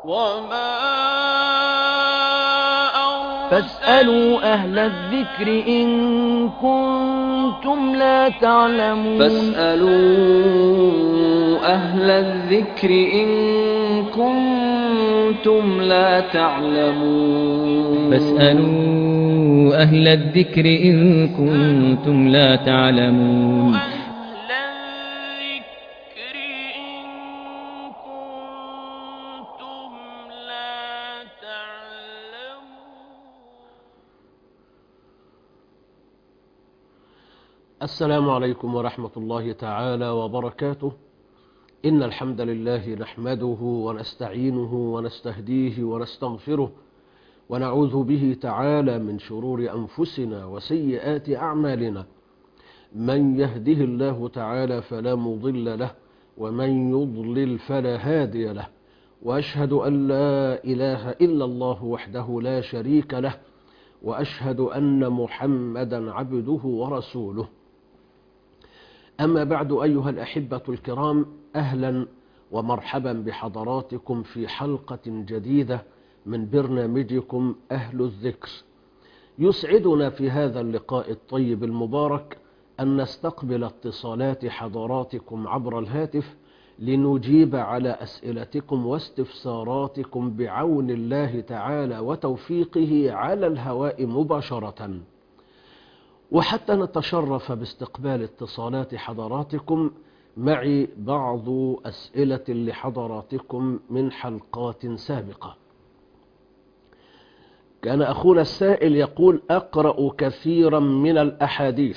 وما فاسألوا أهل الذكر إن كنتم لا تعلمون فاسألوا أهل الذكر إن كنتم لا تعلمون فاسألوا أهل الذكر إن كنتم لا تعلمون أهل الذكر إن كنتم لا تعلمون السلام عليكم ورحمة الله تعالى وبركاته إن الحمد لله نحمده ونستعينه ونستهديه ونستغفره ونعوذ به تعالى من شرور أنفسنا وسيئات أعمالنا من يهده الله تعالى فلا مضل له ومن يضلل فلا هادي له وأشهد أن لا إله إلا الله وحده لا شريك له وأشهد أن محمدا عبده ورسوله أما بعد أيها الأحبة الكرام أهلا ومرحبا بحضراتكم في حلقة جديدة من برنامجكم أهل الذكر يسعدنا في هذا اللقاء الطيب المبارك أن نستقبل اتصالات حضراتكم عبر الهاتف لنجيب على أسئلتكم واستفساراتكم بعون الله تعالى وتوفيقه على الهواء مباشرة وحتى نتشرف باستقبال اتصالات حضراتكم معي بعض أسئلة لحضراتكم من حلقات سابقة كان أخونا السائل يقول أقرأ كثيرا من الأحاديث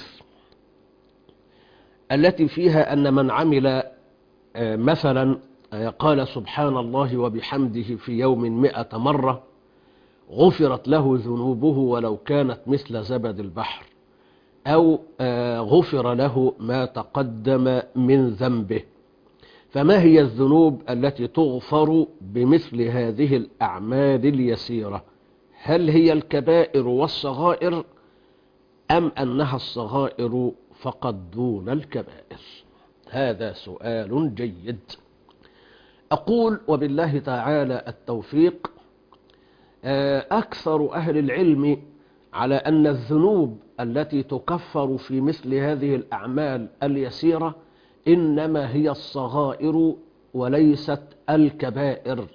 التي فيها أن من عمل آه، مثلا آه، قال سبحان الله وبحمده في يوم مئة مرة غفرت له ذنوبه ولو كانت مثل زبد البحر أو آه، غفر له ما تقدم من ذنبه فما هي الذنوب التي تغفر بمثل هذه الأعمال اليسيرة هل هي الكبائر والصغائر أم أنها الصغائر فقط دون الكبائر هذا سؤال جيد أقول وبالله تعالى التوفيق آه، أكثر أهل العلم على أن الذنوب التي تكفر في مثل هذه الأعمال اليسيرة إنما هي الصغائر وليست الكبائر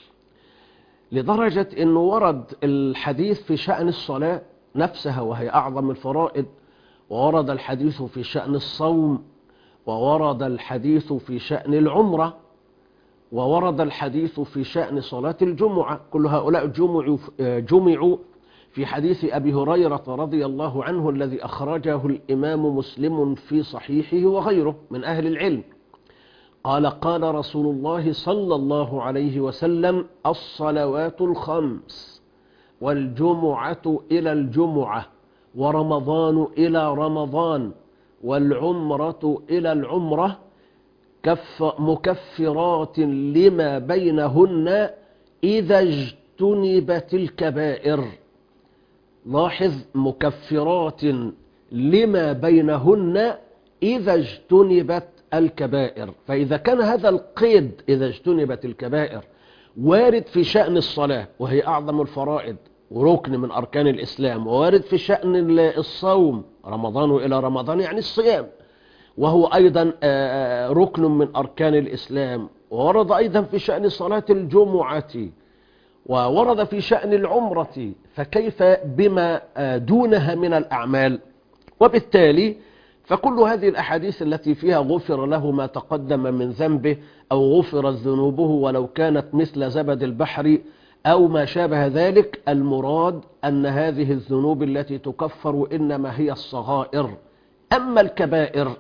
لدرجة أنه ورد الحديث في شأن الصلاة نفسها وهي أعظم الفرائض وورد الحديث في شأن الصوم وورد الحديث في شأن العمرة وورد الحديث في شأن صلاة الجمعة كل هؤلاء جمعوا, جمعوا في حديث أبي هريرة رضي الله عنه الذي أخرجه الإمام مسلم في صحيحه وغيره من أهل العلم قال قال رسول الله صلى الله عليه وسلم الصلوات الخمس والجمعة إلى الجمعة ورمضان إلى رمضان والعمرة إلى العمرة كف مكفرات لما بينهن إذا اجتنبت الكبائر لاحظ مكفرات لما بينهن إذا اجتنبت الكبائر فإذا كان هذا القيد إذا اجتنبت الكبائر وارد في شأن الصلاة وهي أعظم الفرائض وركن من أركان الإسلام ووارد في شأن الصوم رمضان إلى رمضان يعني الصيام وهو أيضا آه، ركن من أركان الإسلام وورد أيضا في شأن صلاة الجمعة وورد في شأن العمرة فكيف بما آه، دونها من الأعمال وبالتالي فكل هذه الأحاديث التي فيها غفر له ما تقدم من ذنبه أو غفرت ذنوبه ولو كانت مثل زبد البحر أو ما شابه ذلك المراد أن هذه الذنوب التي تكفر إنما هي الصغائر أما الكبائر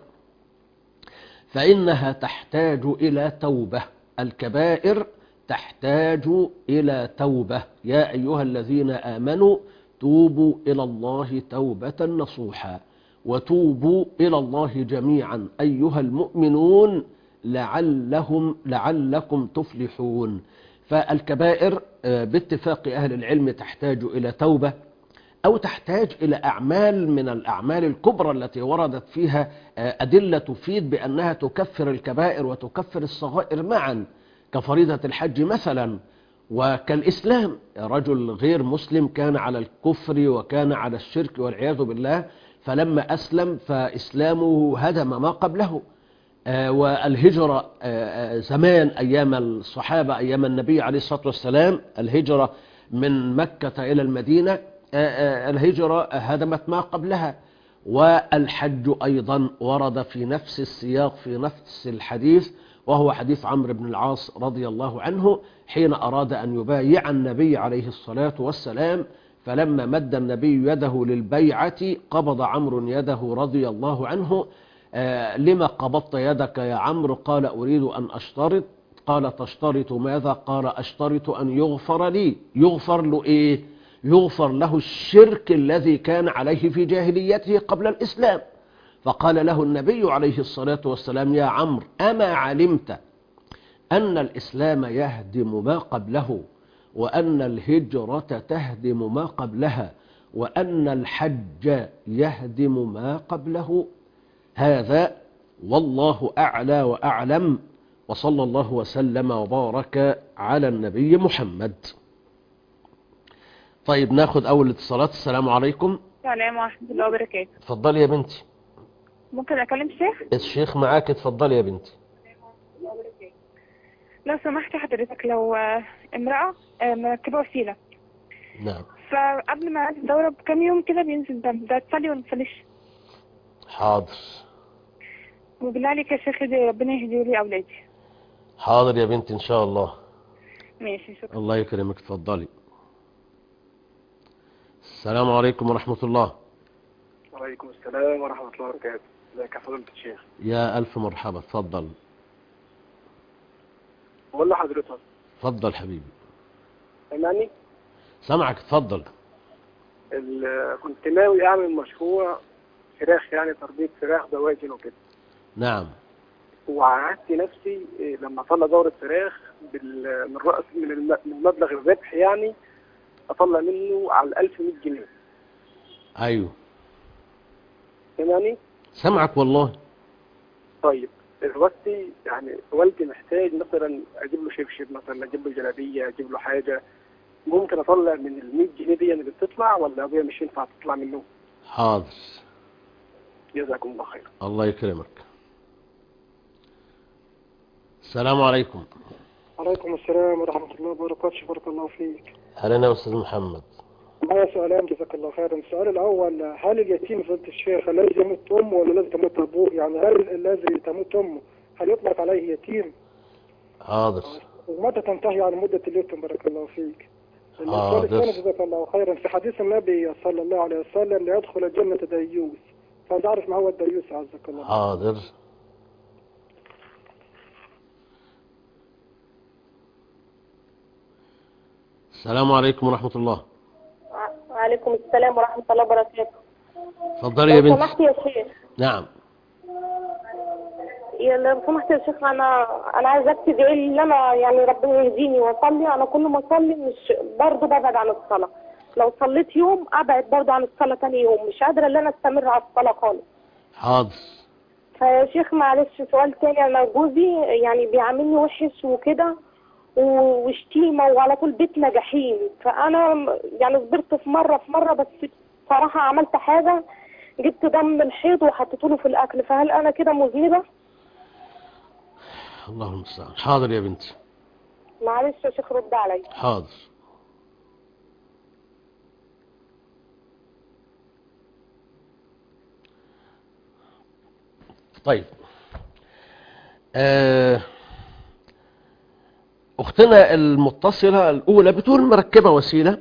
فإنها تحتاج إلى توبة الكبائر تحتاج إلى توبة يا أيها الذين آمنوا توبوا إلى الله توبة نصوحا وتوبوا إلى الله جميعا أيها المؤمنون لعلهم لعلكم تفلحون فالكبائر آه، باتفاق أهل العلم تحتاج إلى توبة أو تحتاج إلى أعمال من الأعمال الكبرى التي وردت فيها آه، أدلة تفيد بأنها تكفر الكبائر وتكفر الصغائر معا كفريضة الحج مثلا وكالإسلام رجل غير مسلم كان على الكفر وكان على الشرك والعياذ بالله فلما أسلم فإسلامه هدم ما قبله آه، والهجرة آه، آه، زمان أيام الصحابة أيام النبي عليه الصلاة والسلام الهجرة من مكة إلى المدينة آه، آه، الهجرة هدمت ما قبلها والحج أيضا ورد في نفس السياق في نفس الحديث وهو حديث عمرو بن العاص رضي الله عنه حين أراد أن يبايع النبي عليه الصلاة والسلام فلما مد النبي يده للبيعة قبض عمرو يده رضي الله عنه آه، لما قبضت يدك يا عمرو قال أريد أن أشترط قال تشترط ماذا قال أشترط أن يغفر لي يغفر له إيه يغفر له الشرك الذي كان عليه في جاهليته قبل الإسلام فقال له النبي عليه الصلاة والسلام يا عمرو أما علمت أن الإسلام يهدم ما قبله وأن الهجرة تهدم ما قبلها وأن الحج يهدم ما قبله هذا والله أعلى وأعلم وصلى الله وسلم وبارك على النبي محمد طيب ناخد أول اتصالات السلام عليكم السلام ورحمة الله وبركاته اتفضلي يا بنتي ممكن أكلم الشيخ؟ الشيخ معاك اتفضلي يا بنتي لو سمحت حضرتك لو آه، امرأة آه، مركبة وسيلة نعم فقبل ما أعدي الدورة بكام يوم كده بينزل دم ده تصلي ولا تصليش؟ حاضر وبالله عليك يا شيخ ادعي ربنا يهدي لي أولادي حاضر يا بنتي إن شاء الله ماشي شكرا الله يكرمك اتفضلي السلام عليكم ورحمة الله وعليكم السلام ورحمة الله وبركاته ازيك يا فضيلة الشيخ يا ألف مرحبا اتفضل بقول لحضرتك اتفضل حبيبي سامعني سامعك اتفضل ال- كنت ناوي اعمل مشروع فراخ يعني تربية فراخ دواجن وكده نعم وعهدت نفسي إيه، لما اطلع دورة فراخ بال- من رأس من الم- من مبلغ الربح يعني اطلع منه على 1100 جنيه أيوه سامعني سامعك والله طيب دلوقتي يعني والدي محتاج مثلا اجيب له شبشب مثلا اجيب له جلابيه اجيب له حاجه ممكن اطلع من ال 100 جنيه دي اللي بتطلع ولا ابويا مش ينفع تطلع منه حاضر جزاكم الله خير الله يكرمك السلام عليكم عليكم السلام ورحمة الله وبركاته بارك الله فيك أهلا يا أستاذ محمد معايا سؤالين جزاك الله خيرا السؤال الأول هل اليتيم فضيلة الشيخ لازم يموت أمه ولا لازم تموت أبوه يعني هل الذي تموت أمه هل يطلق عليه يتيم حاضر ومتى تنتهي عن مدة اليتم بارك الله فيك السؤال حاضر. الثاني جزاك الله خيرا في حديث النبي صلى الله عليه وسلم ليدخل الجنة ديوث فعايز أعرف ما هو الديوث عزك الله حاضر السلام عليكم ورحمة الله وعليكم السلام ورحمة الله وبركاته اتفضلي يا لو بنتي سمحت يا شيخ نعم يا لو سمحت يا شيخ أنا أنا عايزاك تدعي لي إن أنا يعني ربنا يهديني وأصلي أنا كل ما أصلي مش برضه ببعد عن الصلاة لو صليت يوم أبعد برضه عن الصلاة تاني يوم مش قادرة إن أنا أستمر على الصلاة خالص حاضر فيا شيخ معلش سؤال تاني أنا جوزي يعني بيعاملني وحش وكده و- وشتيمة وعلى طول بيتنا جحيم فأنا م- يعني صبرت في مرة في مرة بس صراحة عملت حاجة جبت دم الحيض وحطيته له في الأكل فهل أنا كده مذنبة؟ اللهم المستعان حاضر يا بنتي معلش يا شيخ رد عليا حاضر طيب آه، أختنا المتصلة الأولى بتقول مركبة وسيلة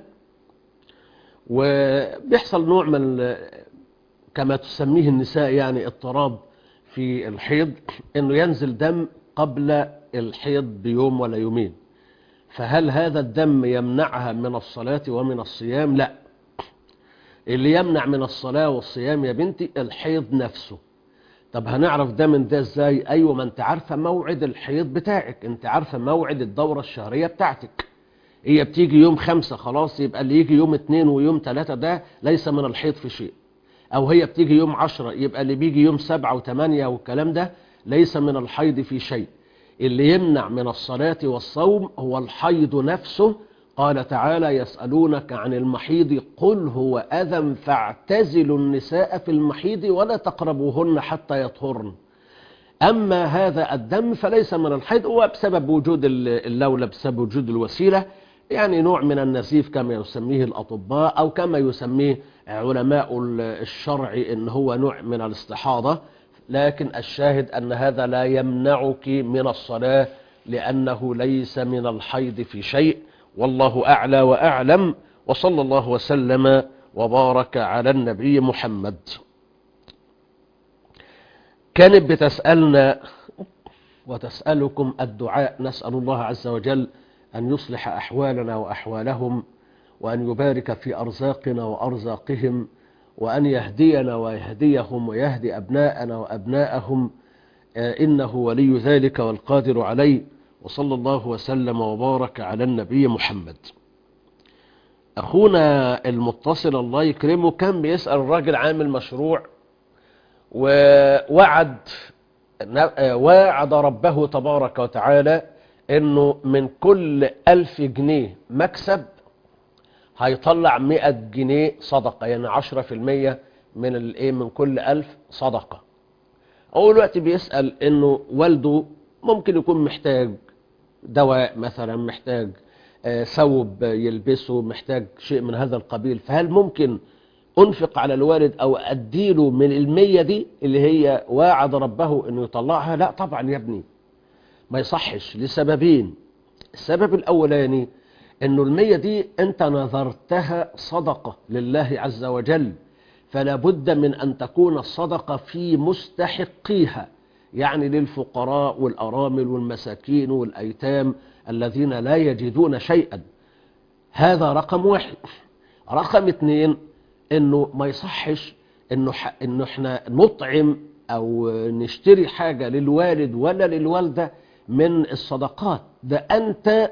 وبيحصل نوع من ال- كما تسميه النساء يعني اضطراب في الحيض انه ينزل دم قبل الحيض بيوم ولا يومين فهل هذا الدم يمنعها من الصلاة ومن الصيام لا اللي يمنع من الصلاة والصيام يا بنتي الحيض نفسه طب هنعرف ده من ده ازاي ايوه ما انت عارفة موعد الحيض بتاعك انت عارفة موعد الدورة الشهرية بتاعتك هي بتيجي يوم خمسة خلاص يبقى اللي يجي يوم اتنين ويوم تلاتة ده ليس من الحيض في شيء او هي بتيجي يوم عشرة يبقى اللي بيجي يوم سبعة وثمانية والكلام ده ليس من الحيض في شيء اللي يمنع من الصلاة والصوم هو الحيض نفسه قال تعالى يسألونك عن المحيض قل هو أذى فاعتزلوا النساء في المحيض ولا تقربوهن حتى يطهرن أما هذا الدم فليس من الحيض هو بسبب وجود اللولة بسبب وجود الوسيلة يعني نوع من النزيف كما يسميه الأطباء أو كما يسميه علماء الشرع إن هو نوع من الاستحاضة لكن الشاهد أن هذا لا يمنعك من الصلاة لأنه ليس من الحيض في شيء والله أعلى وأعلم وصلى الله وسلم وبارك على النبي محمد كانت بتسألنا وتسألكم الدعاء نسأل الله عز وجل أن يصلح أحوالنا وأحوالهم وأن يبارك في أرزاقنا وأرزاقهم وأن يهدينا ويهديهم ويهدي أبناءنا وأبناءهم إنه ولي ذلك والقادر عليه وصلى الله وسلم وبارك على النبي محمد أخونا المتصل الله يكرمه كان بيسأل الراجل عامل مشروع ووعد وعد ربه تبارك وتعالى انه من كل ألف جنيه مكسب هيطلع مئة جنيه صدقة يعني عشرة في المية من الايه من كل ألف صدقة أول وقت بيسأل انه والده ممكن يكون محتاج دواء مثلا محتاج ثوب يلبسه محتاج شيء من هذا القبيل فهل ممكن أنفق على الوالد أو أديله من المية دي اللي هي واعد ربه أنه يطلعها لا طبعا يا ابني ما يصحش لسببين السبب الأولاني أنه المية دي أنت نظرتها صدقة لله عز وجل فلا بد من أن تكون الصدقة في مستحقيها يعني للفقراء والأرامل والمساكين والأيتام الذين لا يجدون شيئا هذا رقم واحد رقم اثنين انه ما يصحش انه ح... انه احنا نطعم او نشتري حاجة للوالد ولا للوالدة من الصدقات ده انت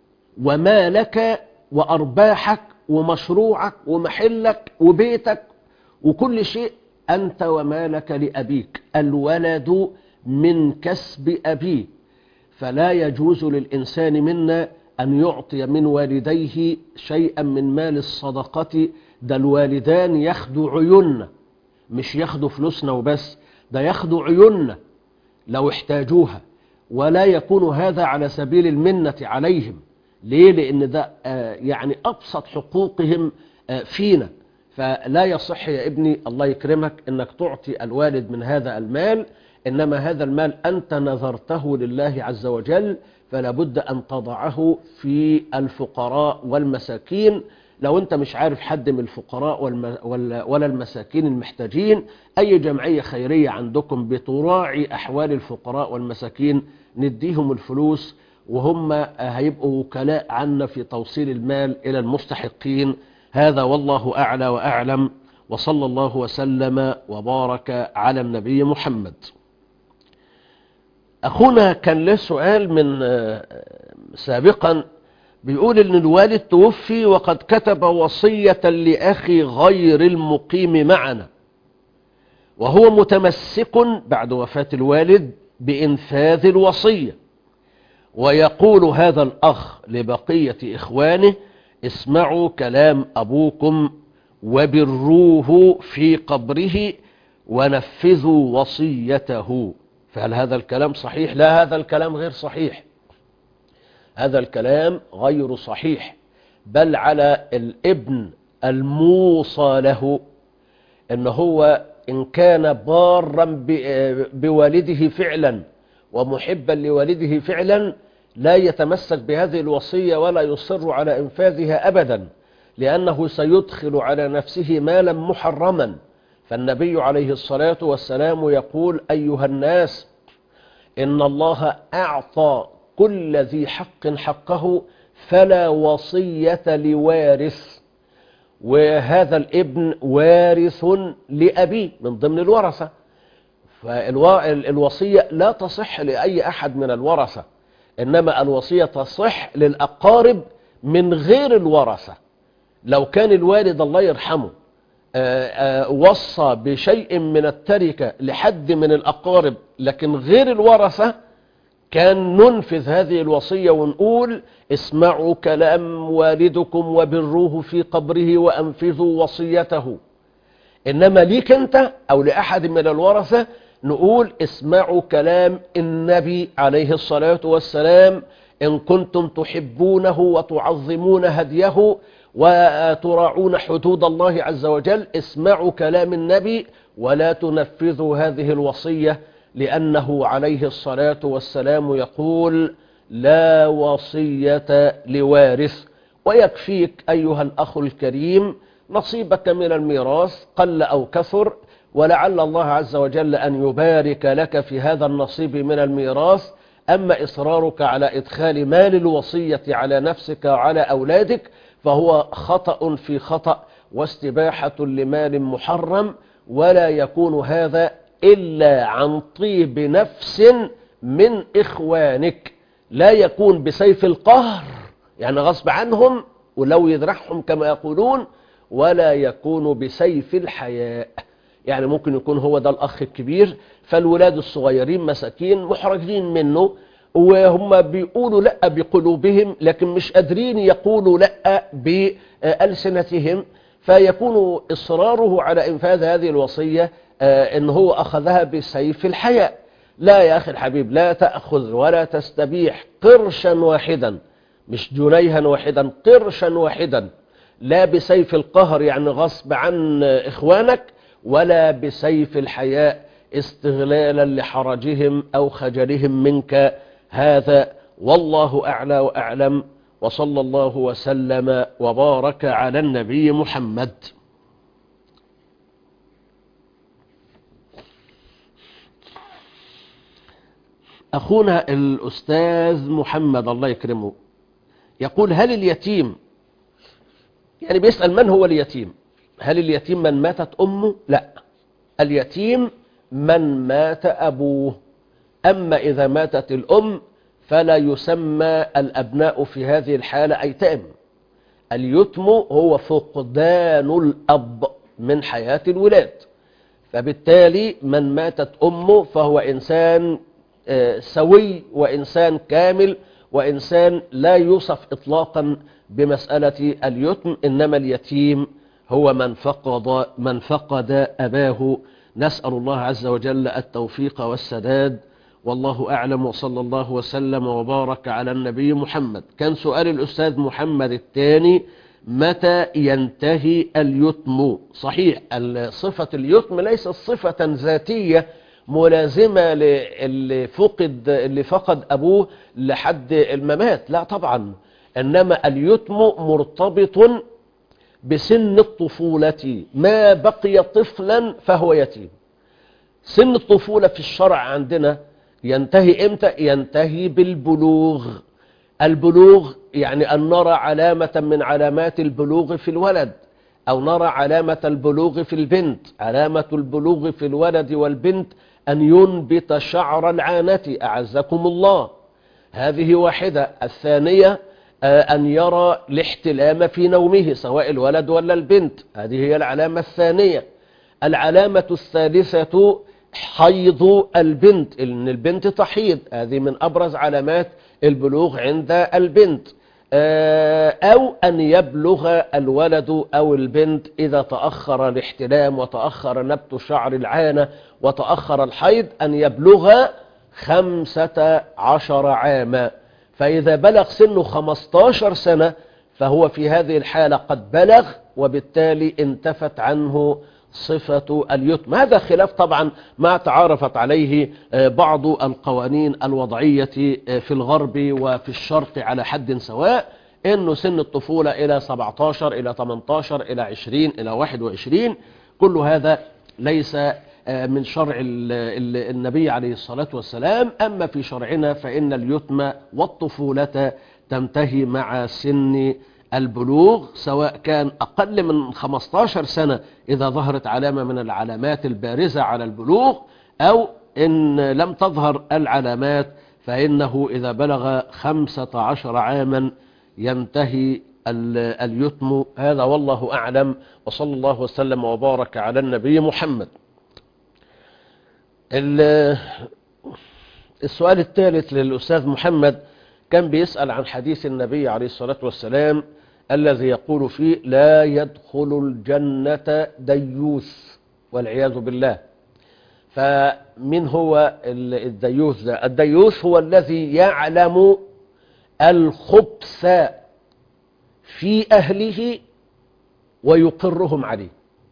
ومالك وارباحك ومشروعك ومحلك وبيتك وكل شيء انت ومالك لابيك الولد من كسب ابيه فلا يجوز للانسان منا ان يعطي من والديه شيئا من مال الصدقه ده الوالدان ياخدوا عيوننا مش ياخدوا فلوسنا وبس ده ياخدوا عيوننا لو احتاجوها ولا يكون هذا على سبيل المنة عليهم ليه لأن ده آه يعني أبسط حقوقهم آه فينا فلا يصح يا ابني الله يكرمك أنك تعطي الوالد من هذا المال إنما هذا المال أنت نذرته لله عز وجل فلا بد أن تضعه في الفقراء والمساكين لو انت مش عارف حد من الفقراء والم... ولا المساكين المحتاجين اي جمعية خيرية عندكم بتراعي احوال الفقراء والمساكين نديهم الفلوس وهم هيبقوا وكلاء عنا في توصيل المال الى المستحقين هذا والله اعلى واعلم وصلى الله وسلم وبارك على النبي محمد اخونا كان له سؤال من سابقا بيقول ان الوالد توفي وقد كتب وصية لأخي غير المقيم معنا وهو متمسك بعد وفاة الوالد بإنفاذ الوصية ويقول هذا الأخ لبقية إخوانه اسمعوا كلام أبوكم وبروه في قبره ونفذوا وصيته فهل هذا الكلام صحيح؟ لا هذا الكلام غير صحيح هذا الكلام غير صحيح بل على الابن الموصى له ان هو ان كان بارا بوالده فعلا ومحبا لوالده فعلا لا يتمسك بهذه الوصية ولا يصر على انفاذها ابدا لانه سيدخل على نفسه مالا محرما فالنبي عليه الصلاة والسلام يقول ايها الناس ان الله اعطى كل ذي حق حقه فلا وصية لوارث وهذا الابن وارث لأبيه من ضمن الورثة فالوصية لا تصح لأي أحد من الورثة إنما الوصية تصح للأقارب من غير الورثة لو كان الوالد الله يرحمه آآ آآ وصى بشيء من التركة لحد من الأقارب لكن غير الورثة كان ننفذ هذه الوصية ونقول اسمعوا كلام والدكم وبروه في قبره وأنفذوا وصيته إنما ليك أنت أو لأحد من الورثة نقول اسمعوا كلام النبي عليه الصلاة والسلام إن كنتم تحبونه وتعظمون هديه وتراعون حدود الله عز وجل اسمعوا كلام النبي ولا تنفذوا هذه الوصية لأنه عليه الصلاة والسلام يقول لا وصية لوارث ويكفيك أيها الأخ الكريم نصيبك من الميراث قل أو كثر ولعل الله عز وجل أن يبارك لك في هذا النصيب من الميراث أما إصرارك على إدخال مال الوصية على نفسك وعلى أولادك فهو خطأ في خطأ واستباحة لمال محرم ولا يكون هذا إلا عن طيب نفس من إخوانك لا يكون بسيف القهر يعني غصب عنهم ولو يذرحهم كما يقولون ولا يكون بسيف الحياء يعني ممكن يكون هو ده الأخ الكبير فالولاد الصغيرين مساكين محرجين منه وهم بيقولوا لا بقلوبهم لكن مش قادرين يقولوا لا بألسنتهم فيكون إصراره على إنفاذ هذه الوصية إن هو أخذها بسيف الحياء لا يا أخي الحبيب لا تأخذ ولا تستبيح قرشا واحدا مش جنيها واحدا قرشا واحدا لا بسيف القهر يعني غصب عن إخوانك ولا بسيف الحياء استغلالا لحرجهم أو خجلهم منك هذا والله أعلى وأعلم وصلى الله وسلم وبارك على النبي محمد أخونا الأستاذ محمد الله يكرمه يقول هل اليتيم يعني بيسأل من هو اليتيم هل اليتيم من ماتت أمه لا اليتيم من مات أبوه أما إذا ماتت الأم فلا يسمى الأبناء في هذه الحالة أيتام اليتم هو فقدان الأب من حياة الولاد فبالتالي من ماتت أمه فهو إنسان سوي وإنسان كامل وإنسان لا يوصف إطلاقا بمسألة اليتم إنما اليتيم هو من فقد, من فقد أباه نسأل الله عز وجل التوفيق والسداد والله أعلم وصلى الله وسلم وبارك على النبي محمد كان سؤال الأستاذ محمد الثاني متى ينتهي اليتم صحيح صفة اليتم ليست صفة ذاتية ملازمة اللي فقد اللي فقد أبوه لحد الممات لا طبعا إنما اليتم مرتبط بسن الطفولة ما بقي طفلا فهو يتيم سن الطفولة في الشرع عندنا ينتهي امتى ينتهي بالبلوغ البلوغ يعني أن نرى علامة من علامات البلوغ في الولد أو نرى علامة البلوغ في البنت علامة البلوغ في الولد والبنت أن ينبت شعر العانة أعزكم الله هذه واحدة الثانية أن يرى الاحتلام في نومه سواء الولد ولا البنت هذه هي العلامة الثانية العلامة الثالثة حيض البنت إن البنت تحيض هذه من أبرز علامات البلوغ عند البنت أو أن يبلغ الولد أو البنت إذا تأخر الاحتلام وتأخر نبت شعر العانة وتأخر الحيض أن يبلغ خمسة عشر عاما فإذا بلغ سنه 15 سنة فهو في هذه الحالة قد بلغ وبالتالي انتفت عنه صفة اليتم هذا خلاف طبعا ما تعارفت عليه بعض القوانين الوضعية في الغرب وفي الشرق على حد سواء انه سن الطفولة الى 17 الى 18 الى 20 الى 21 كل هذا ليس من شرع النبي عليه الصلاة والسلام أما في شرعنا فإن اليتم والطفولة تنتهي مع سن البلوغ سواء كان أقل من 15 سنة إذا ظهرت علامة من العلامات البارزة على البلوغ أو إن لم تظهر العلامات فإنه إذا بلغ 15 عاما ينتهي اليتم هذا والله أعلم وصلى الله وسلم وبارك على النبي محمد السؤال الثالث للأستاذ محمد كان بيسأل عن حديث النبي عليه الصلاة والسلام الذي يقول فيه لا يدخل الجنة ديوث والعياذ بالله فمن هو ال- الديوث ده الديوث هو الذي يعلم الخبث في أهله ويقرهم عليه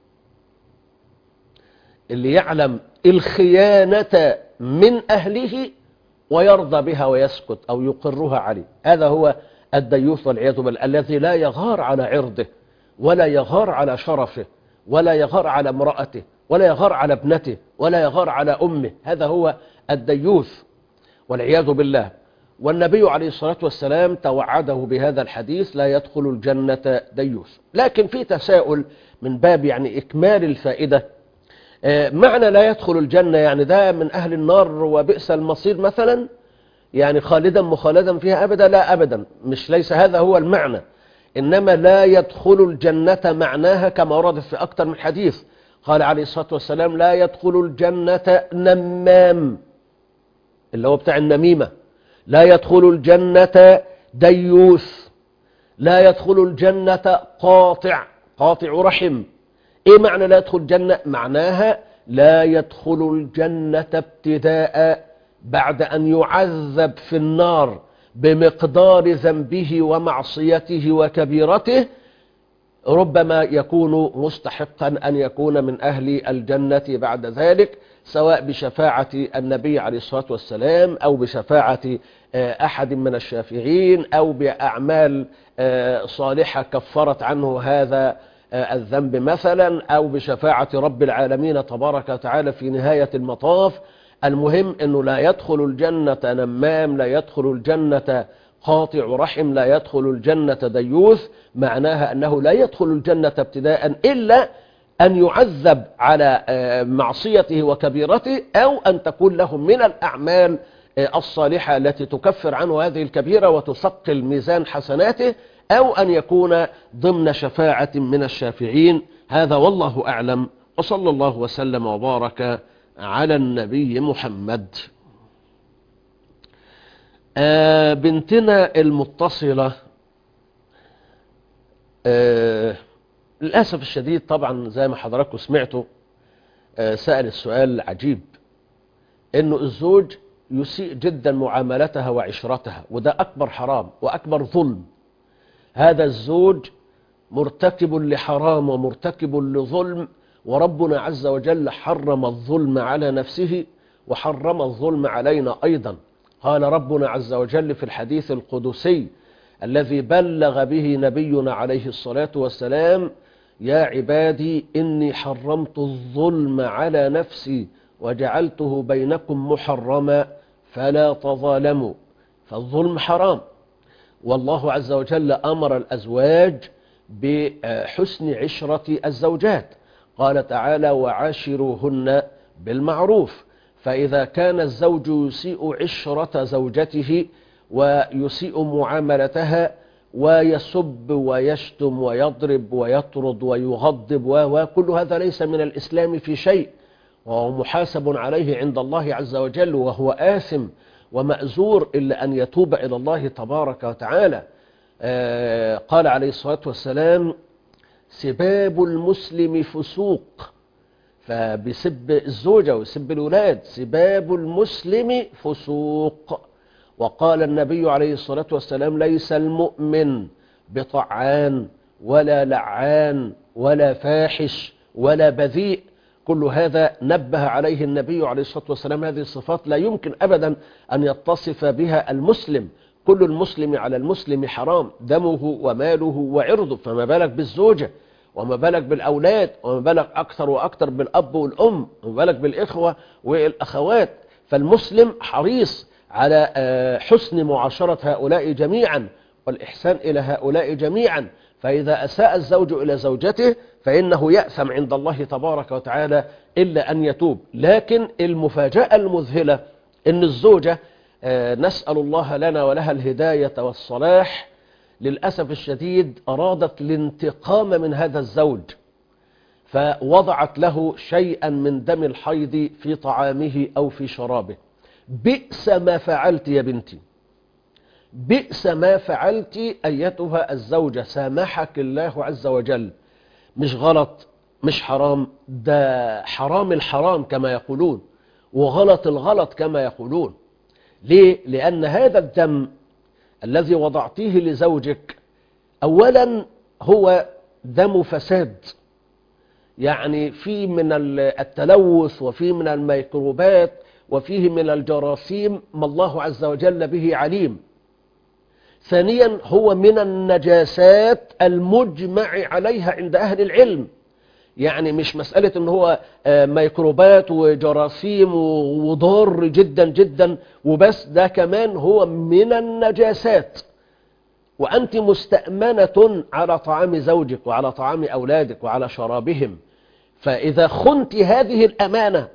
اللي يعلم الخيانة من أهله ويرضى بها ويسكت أو يقرها عليه هذا هو الديوث والعياذ بالله الذي لا يغار على عرضه ولا يغار على شرفه ولا يغار على امرأته ولا يغار على ابنته ولا يغار على أمه هذا هو الديوث والعياذ بالله والنبي عليه الصلاة والسلام توعده بهذا الحديث لا يدخل الجنة ديوث لكن في تساؤل من باب يعني إكمال الفائدة آه، معنى لا يدخل الجنة يعني ده من أهل النار وبئس المصير مثلا يعني خالدا مخالدا فيها أبدا لا أبدا مش ليس هذا هو المعنى إنما لا يدخل الجنة معناها كما ورد في أكثر من حديث قال عليه الصلاة والسلام لا يدخل الجنة نمام اللي هو بتاع النميمة لا يدخل الجنة ديوث لا يدخل الجنة قاطع قاطع رحم ايه معنى لا يدخل الجنة معناها لا يدخل الجنة ابتداء بعد ان يعذب في النار بمقدار ذنبه ومعصيته وكبيرته ربما يكون مستحقا أن يكون من أهل الجنة بعد ذلك سواء بشفاعة النبي عليه الصلاة والسلام أو بشفاعة آه، أحد من الشافعين أو بأعمال آه، صالحة كفرت عنه هذا آه، الذنب مثلا أو بشفاعة رب العالمين تبارك وتعالى في نهاية المطاف المهم أنه لا يدخل الجنة نمام لا يدخل الجنة قاطع رحم لا يدخل الجنة ديوث معناها أنه لا يدخل الجنة ابتداء إلا أن يعذب على آه، معصيته وكبيرته أو أن تكون له من الأعمال آه، الصالحة التي تكفر عنه هذه الكبيرة وتثقل ميزان حسناته أو أن يكون ضمن شفاعة من الشافعين هذا والله أعلم وصلى الله وسلم وبارك على النبي محمد آه، بنتنا المتصلة آه، للأسف الشديد طبعا زي ما حضراتكم سمعتوا آه، سأل السؤال عجيب انه الزوج يسيء جدا معاملتها وعشرتها وده اكبر حرام واكبر ظلم هذا الزوج مرتكب لحرام ومرتكب لظلم وربنا عز وجل حرم الظلم على نفسه وحرم الظلم علينا ايضا قال ربنا عز وجل في الحديث القدسي الذي بلغ به نبينا عليه الصلاة والسلام يا عبادي إني حرمت الظلم على نفسي وجعلته بينكم محرما فلا تظالموا فالظلم حرام والله عز وجل أمر الأزواج بحسن عشرة الزوجات قال تعالى وعاشروهن بالمعروف فإذا كان الزوج يسيء عشرة زوجته ويسيء معاملتها ويسب ويشتم ويضرب ويطرد ويغضب و- وكل هذا ليس من الإسلام في شيء وهو محاسب عليه عند الله عز وجل وهو آثم ومأزور إلا أن يتوب إلى الله تبارك وتعالى آه، قال عليه الصلاة والسلام سباب المسلم فسوق فبيسب الزوجة ويسب الولاد سباب المسلم فسوق وقال النبي عليه الصلاة والسلام ليس المؤمن بطعان ولا لعان ولا فاحش ولا بذيء كل هذا نبه عليه النبي عليه الصلاة والسلام هذه الصفات لا يمكن أبدا أن يتصف بها المسلم كل المسلم على المسلم حرام دمه وماله وعرضه فما بالك بالزوجة وما بالك بالأولاد وما بالك أكثر وأكثر بالأب والأم وما بالك بالإخوة والأخوات فالمسلم حريص على آه، حسن معاشرة هؤلاء جميعا والإحسان إلى هؤلاء جميعا فإذا أساء الزوج إلى زوجته فإنه يأثم عند الله تبارك وتعالى إلا أن يتوب لكن المفاجأة المذهلة أن الزوجة آه، نسأل الله لنا ولها الهداية والصلاح للأسف الشديد أرادت الانتقام من هذا الزوج فوضعت له شيئا من دم الحيض في طعامه أو في شرابه بئس ما فعلت يا بنتي بئس ما فعلت أيتها الزوجة سامحك الله عز وجل مش غلط مش حرام ده حرام الحرام كما يقولون وغلط الغلط كما يقولون ليه؟ لأن هذا الدم الذي وضعتيه لزوجك أولا هو دم فساد يعني في من التلوث وفي من الميكروبات وفيه من الجراثيم ما الله عز وجل به عليم ثانيا هو من النجاسات المجمع عليها عند أهل العلم يعني مش مسألة ان هو آه، ميكروبات وجراثيم و- وضار جدا جدا وبس ده كمان هو من النجاسات وأنت مستأمنة على طعام زوجك وعلى طعام أولادك وعلى شرابهم فإذا خنت هذه الأمانة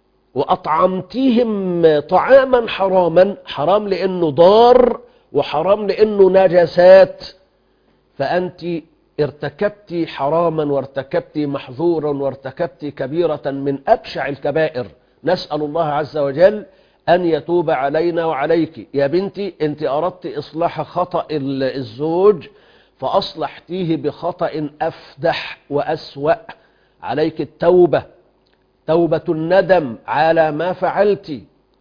وأطعمتيهم طعاما حراما حرام لأنه ضار وحرام لأنه نجسات فأنت ارتكبت حراما وارتكبت محظورا وارتكبت كبيرة من أبشع الكبائر نسأل الله عز وجل أن يتوب علينا وعليك يا بنتي أنت أردت إصلاح خطأ ال- الزوج فأصلحتيه بخطأ أفدح وأسوأ عليك التوبة توبة الندم على ما فعلت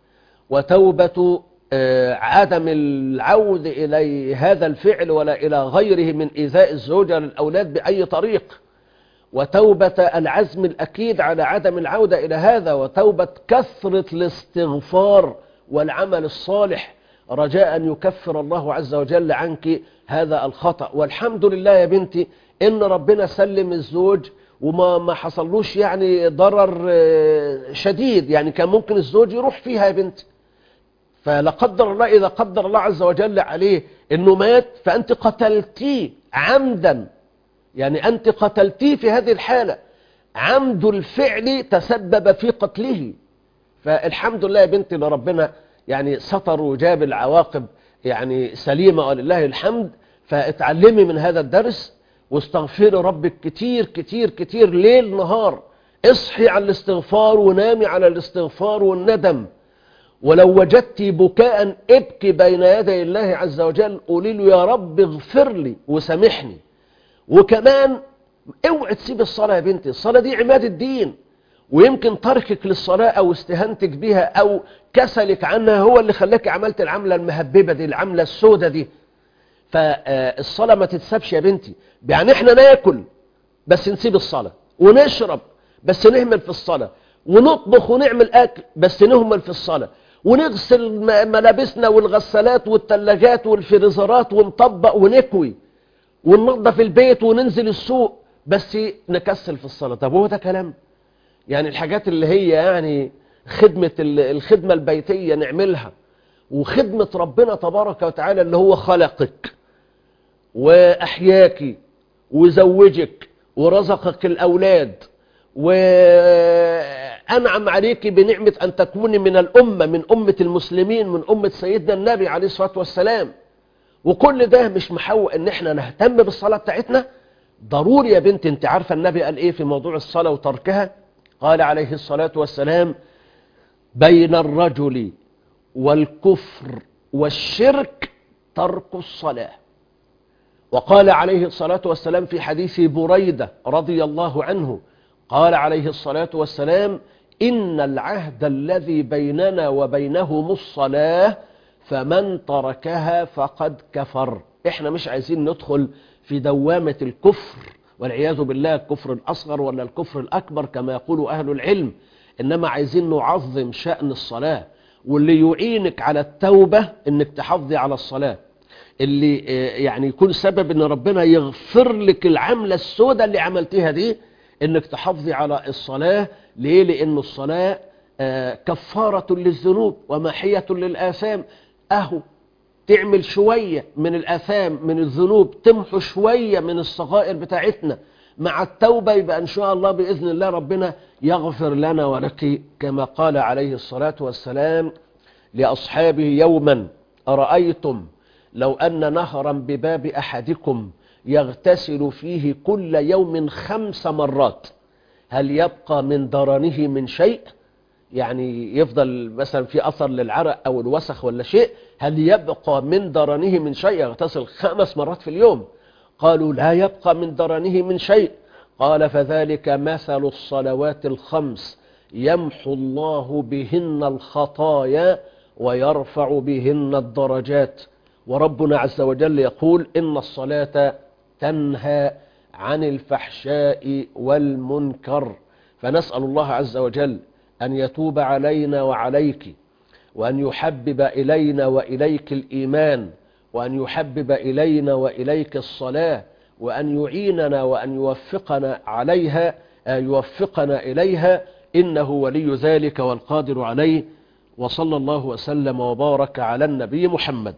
وتوبة آه، عدم العود إلى هذا الفعل ولا إلى غيره من إيذاء الزوجة للأولاد بأي طريق وتوبة العزم الأكيد على عدم العودة إلى هذا وتوبة كثرة الاستغفار والعمل الصالح رجاء أن يكفر الله عز وجل عنك هذا الخطأ والحمد لله يا بنتي إن ربنا سلم الزوج وما ما حصلوش يعني ضرر آه، شديد يعني كان ممكن الزوج يروح فيها يا بنتي فلا قدر الله إذا قدر الله عز وجل عليه إنه مات فأنت قتلتيه عمدا يعني أنت قتلتيه في هذه الحالة عمد الفعل تسبب في قتله فالحمد لله يا بنتي لربنا يعني ستر وجاب العواقب يعني سليمة ولله الحمد فاتعلمي من هذا الدرس واستغفري ربك كتير كتير كتير ليل نهار اصحي على الاستغفار ونامي على الاستغفار والندم ولو وجدت بكاء ابكي بين يدي الله عز وجل قولي له يا رب اغفر لي وسامحني وكمان اوعي تسيب الصلاة يا بنتي الصلاة دي عماد الدين ويمكن تركك للصلاة او استهانتك بها او كسلك عنها هو اللي خلاك عملت العملة المهببة دي العملة السودة دي فالصلاة ما تتسابش يا بنتي يعني احنا ناكل بس نسيب الصلاة ونشرب بس نهمل في الصلاة ونطبخ ونعمل أكل بس نهمل في الصلاة ونغسل م- ملابسنا والغسالات والتلاجات والفريزرات ونطبق ونكوي وننظف البيت وننزل السوق بس نكسل في الصلاة طب هو ده كلام يعني الحاجات اللي هي يعني خدمة ال- الخدمة البيتية نعملها وخدمة ربنا تبارك وتعالى اللي هو خلقك وأحياك وزوجك ورزقك الأولاد وأنعم عليك بنعمة أن تكوني من الأمة من أمة المسلمين من أمة سيدنا النبي عليه الصلاة والسلام وكل ده مش محوق ان احنا نهتم بالصلاة بتاعتنا ضروري يا بنت انت عارفة النبي قال ايه في موضوع الصلاة وتركها قال عليه الصلاة والسلام بين الرجل والكفر والشرك ترك الصلاة وقال عليه الصلاة والسلام في حديث بريدة رضي الله عنه قال عليه الصلاة والسلام إن العهد الذي بيننا وبينهم الصلاة فمن تركها فقد كفر احنا مش عايزين ندخل في دوامة الكفر والعياذ بالله الكفر الأصغر ولا الكفر الأكبر كما يقول أهل العلم إنما عايزين نعظم شأن الصلاة واللي يعينك على التوبة إنك تحافظي على الصلاة اللي آه، يعني يكون سبب ان ربنا يغفر لك العملة السوداء اللي عملتها دي انك تحافظي على الصلاة ليه لان الصلاة آه، كفارة للذنوب ومحية للآثام اهو تعمل شوية من الآثام من الذنوب تمحو شوية من الصغائر بتاعتنا مع التوبة يبقى إن شاء الله بإذن الله ربنا يغفر لنا ولك كما قال عليه الصلاة والسلام لأصحابه يوما أرأيتم لو أن نهرا بباب أحدكم يغتسل فيه كل يوم خمس مرات هل يبقى من درنه من شيء يعني يفضل مثلا في أثر للعرق أو الوسخ ولا شيء هل يبقى من درنه من شيء يغتسل خمس مرات في اليوم قالوا لا يبقى من درنه من شيء قال فذلك مثل الصلوات الخمس يمحو الله بهن الخطايا ويرفع بهن الدرجات وربنا عز وجل يقول إن الصلاة تنهى عن الفحشاء والمنكر فنسأل الله عز وجل أن يتوب علينا وعليك وأن يحبب إلينا وإليك الإيمان وأن يحبب إلينا وإليك الصلاة وأن يعيننا وأن يوفقنا عليها آه، يوفقنا إليها إنه ولي ذلك والقادر عليه وصلى الله وسلم وبارك على النبي محمد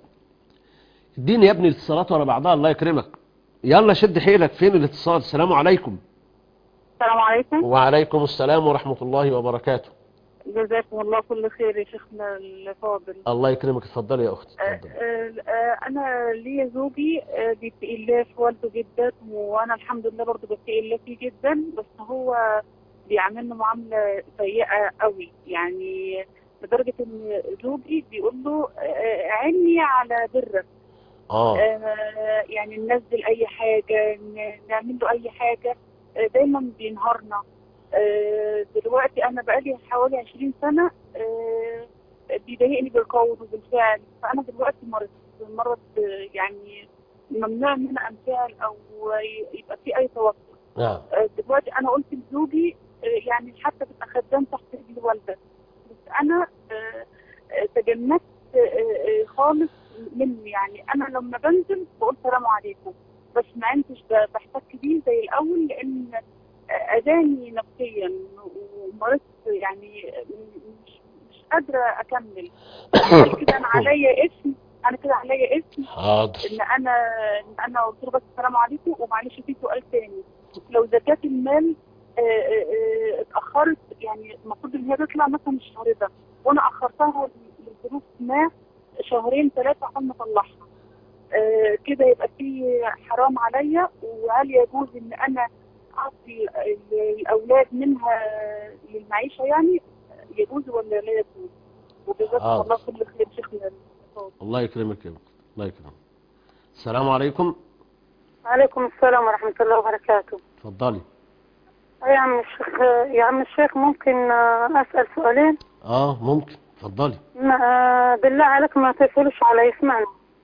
اديني يا ابني الاتصالات ورا بعضها الله يكرمك يلا شد حيلك فين الاتصال السلام عليكم السلام عليكم وعليكم السلام ورحمة الله وبركاته جزاكم الله كل خير يا شيخنا الفاضل الله يكرمك اتفضلي يا أختي آه، اتفضلي آه، آه، انا ليا زوجي آه، بيتقي الله في والده جدا وانا الحمد لله برضه بتقي الله فيه جدا بس هو بيعاملنا معامله سيئه قوي يعني لدرجه ان زوجي بيقول له آه، عيني على برك اه آه، يعني ننزل اي حاجه ن- نعمل له اي حاجه آه، دايما بينهارنا آه، دلوقتي انا بقالي حوالي 20 سنه آه، بيضايقني بالقول وبالفعل فانا دلوقتي مرض مرض آه، يعني ممنوع ان انا انفعل او ي- يبقى في اي توتر نعم آه، دلوقتي انا قلت لزوجي آه، يعني حتى تبقى خدام تحت رجل والدك بس انا آه، آه، تجنبت آه، آه، خالص منه يعني انا لما بنزل بقول سلام عليكم بس ما عدتش ب- بحتك بيه زي الاول لان آه، اذاني نفسيا ومرضت يعني مش مش قادره اكمل كده انا عليا اسم انا كده عليا اسم حاضر ان انا ان انا قلت له بس السلام عليكم ومعلش في سؤال تاني لو زكاة المال آه، آه، آه، اتأخرت يعني المفروض ان هي تطلع مثلا الشهر ده وانا اخرتها لظروف ما شهرين ثلاثة عشان ما اطلعها آه، كده يبقى في حرام عليا وهل يجوز ان انا اعطي ال- الاولاد منها للمعيشة يعني يجوز ولا لا يجوز وجزاكم حاضر. الله كل خير شيخنا الله يكرمك يا أختي الله يكرمك السلام عليكم عليكم السلام ورحمة الله وبركاته اتفضلي يا عم الشيخ يا عم الشيخ ممكن آه، أسأل سؤالين اه ممكن اتفضلي ما- آه، بالله عليك ما تقفلوش علي اسمعني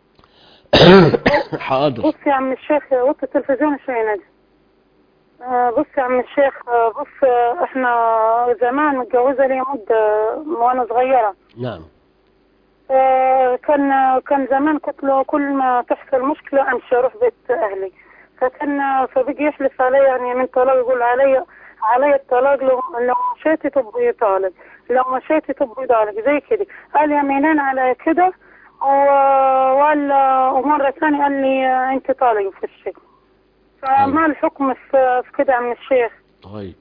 حاضر بص يا عم الشيخ وطي التلفزيون شوي نادي آه، بص يا عم الشيخ آه، بص آه، احنا زمان متجوزة لي مدة وانا صغيرة نعم آه، كان كان زمان كنت له كل ما تحصل مشكلة امشي اروح بيت اهلي فكان فبيجي يحلف علي يعني من طلاق يقول علي علي الطلاق لو لو مشيتي تبقي طالق لو مشيتي تبقي طالق زي كده قال يمينين على كده و- وقال ومرة ثانية قال لي آه، انت طالق في الشيء فما الحكم في في كده يا عم الشيخ طيب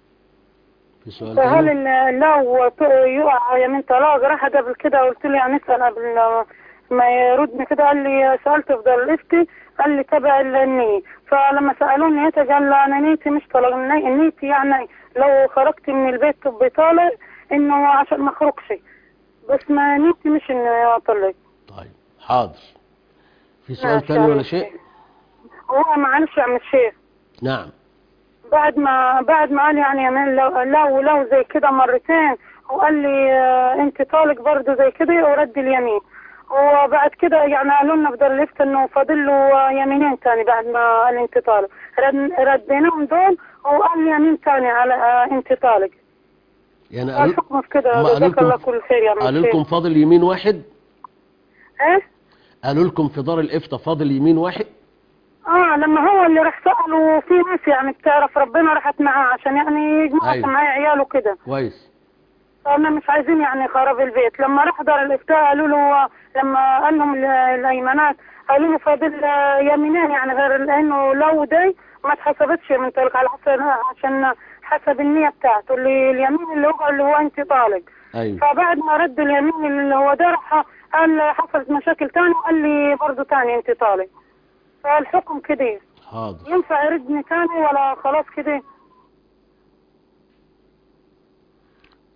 في سؤال فهل تاني ال- لو ط- يقع يمين طلاق راح قبل كده قلت له يعني اسال قبل ما يردني كده قال لي سالت في دار الافتي قال لي تبع النية فلما سالوني ايه قال له انا نيتي مش طلاق الني- نيتي يعني لو خرجت من البيت تبقي طالق انه عشان ما اخرجش بس ما نيتي مش انه اطلق طيب حاضر في سؤال ماشي تاني يا ولا عم شيء هو معلش يا عم الشيخ نعم بعد ما بعد ما قال يعني يمين لو لو لو زي كده مرتين وقال لي آه، انت طالق برضه زي كده ورد اليمين وبعد كده يعني قالوا لنا في دار اللفت انه فاضل له آه، يمينين تاني بعد ما قال انت طالق رد رديناهم دول وقال لي يمين تاني على آه، انت طالق يعني قالوا الحكم في كده ما قالوا جزاك الله لكم كل خير يا عم قالوا الشيخ. لكم فاضل يمين واحد ايه قالوا لكم في دار الافتاء فاضل يمين واحد اه لما هو اللي راح سأل وفي ناس يعني بتعرف ربنا راحت معاه عشان يعني يجمع أيوة. معاه عياله كده كويس فانا مش عايزين يعني خراب البيت لما راح دار الافتاء قالوا له لما قال لهم ال- الايمانات قالوا له فاضل آه، يمينين يعني غير لانه لو دي ما اتحسبتش من طالق على حسب عشان حسب النية بتاعته اللي اليمين اللي هو اللي هو انت طالق ايوه فبعد ما رد اليمين اللي هو ده راح قال حصلت مشاكل تاني وقال لي برضه تاني انت طالق فالحكم كده حاضر ينفع يردني تاني ولا خلاص كده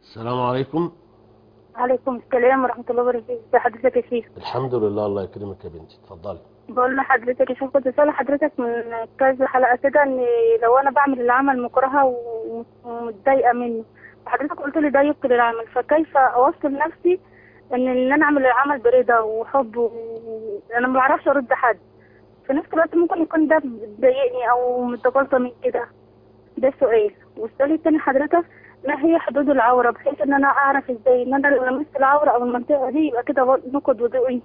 السلام عليكم عليكم السلام ورحمة الله وبركاته ازي حضرتك يا شيخ الحمد لله الله يكرمك يا بنتي اتفضلي بقول لحضرتك يا شيخ كنت سأل حضرتك من كذا حلقة كده ان لو انا بعمل العمل مكرهة و- ومتضايقة منه فحضرتك قلت لي ده يبطل العمل فكيف اوصل نفسي ان ان انا اعمل العمل برضا وحب وانا ما بعرفش ارد حد في نفس الوقت ممكن يكون ده بيضايقني او متقلطة من كده ده سؤال والسؤال التاني حضرتك ما هي حدود العورة بحيث ان انا اعرف ازاي ان انا لو لمست العورة او المنطقة دي يبقى كده نقد وضوئي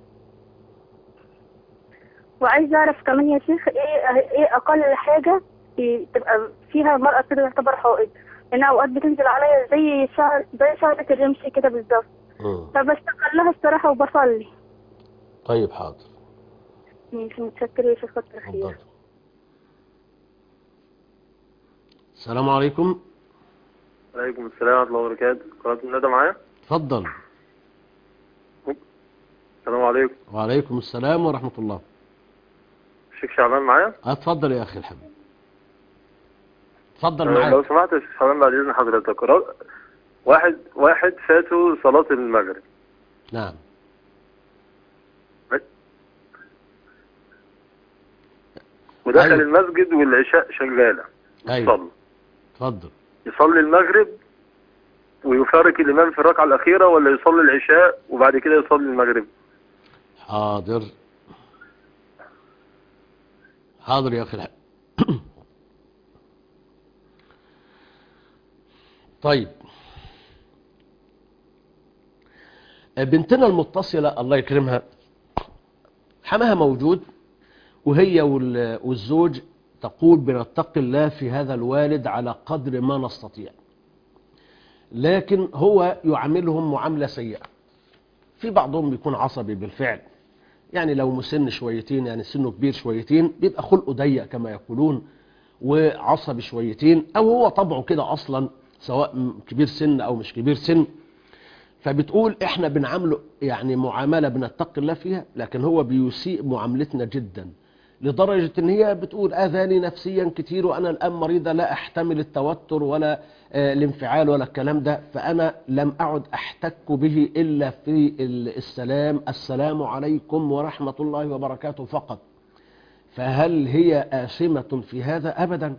وعايزة اعرف كمان يا شيخ ايه ايه اقل حاجة في- تبقى فيها المرأة كده تعتبر حائض لان اوقات بتنزل عليا زي شعر زي شعرة الرمش كده بالظبط مم. فبشتغل لها الصراحة وبصلي طيب حاضر مش متشكرة يا شيخ كتر خير اتفضل السلام عليكم عليكم السلام ورحمة الله وبركاته قناة الندى معايا اتفضل السلام عليكم وعليكم السلام ورحمة الله الشيخ شعبان معايا اتفضل يا اخي الحبيب اتفضل آه، لو معاك سمحت يا شيخ شعبان بعد إذن حضرتك را- واحد واحد فاته صلاة المغرب نعم ودخل أيوة. المسجد والعشاء شغالة ايوه صلى اتفضل يصلي المغرب ويفارق الإمام في الركعة الأخيرة ولا يصلي العشاء وبعد كده يصلي المغرب حاضر حاضر يا اخي الحبيب طيب بنتنا المتصلة الله يكرمها حماها موجود وهي وال- والزوج تقول بنتقي الله في هذا الوالد على قدر ما نستطيع لكن هو يعاملهم معاملة سيئة في بعضهم بيكون عصبي بالفعل يعني لو مسن شويتين يعني سنه كبير شويتين بيبقى خلقه ضيق كما يقولون وعصبي شويتين او هو طبعه كده اصلا سواء م- كبير سن او مش كبير سن فبتقول احنا بنعامله يعني معاملة بنتقي الله فيها لكن هو بيسيء معاملتنا جدا لدرجة ان هي بتقول اذاني نفسيا كتير وانا الان مريضة لا احتمل التوتر ولا آه، الانفعال ولا الكلام ده فانا لم اعد احتك به الا في ال- السلام السلام عليكم ورحمة الله وبركاته فقط فهل هي آثمة في هذا ابدا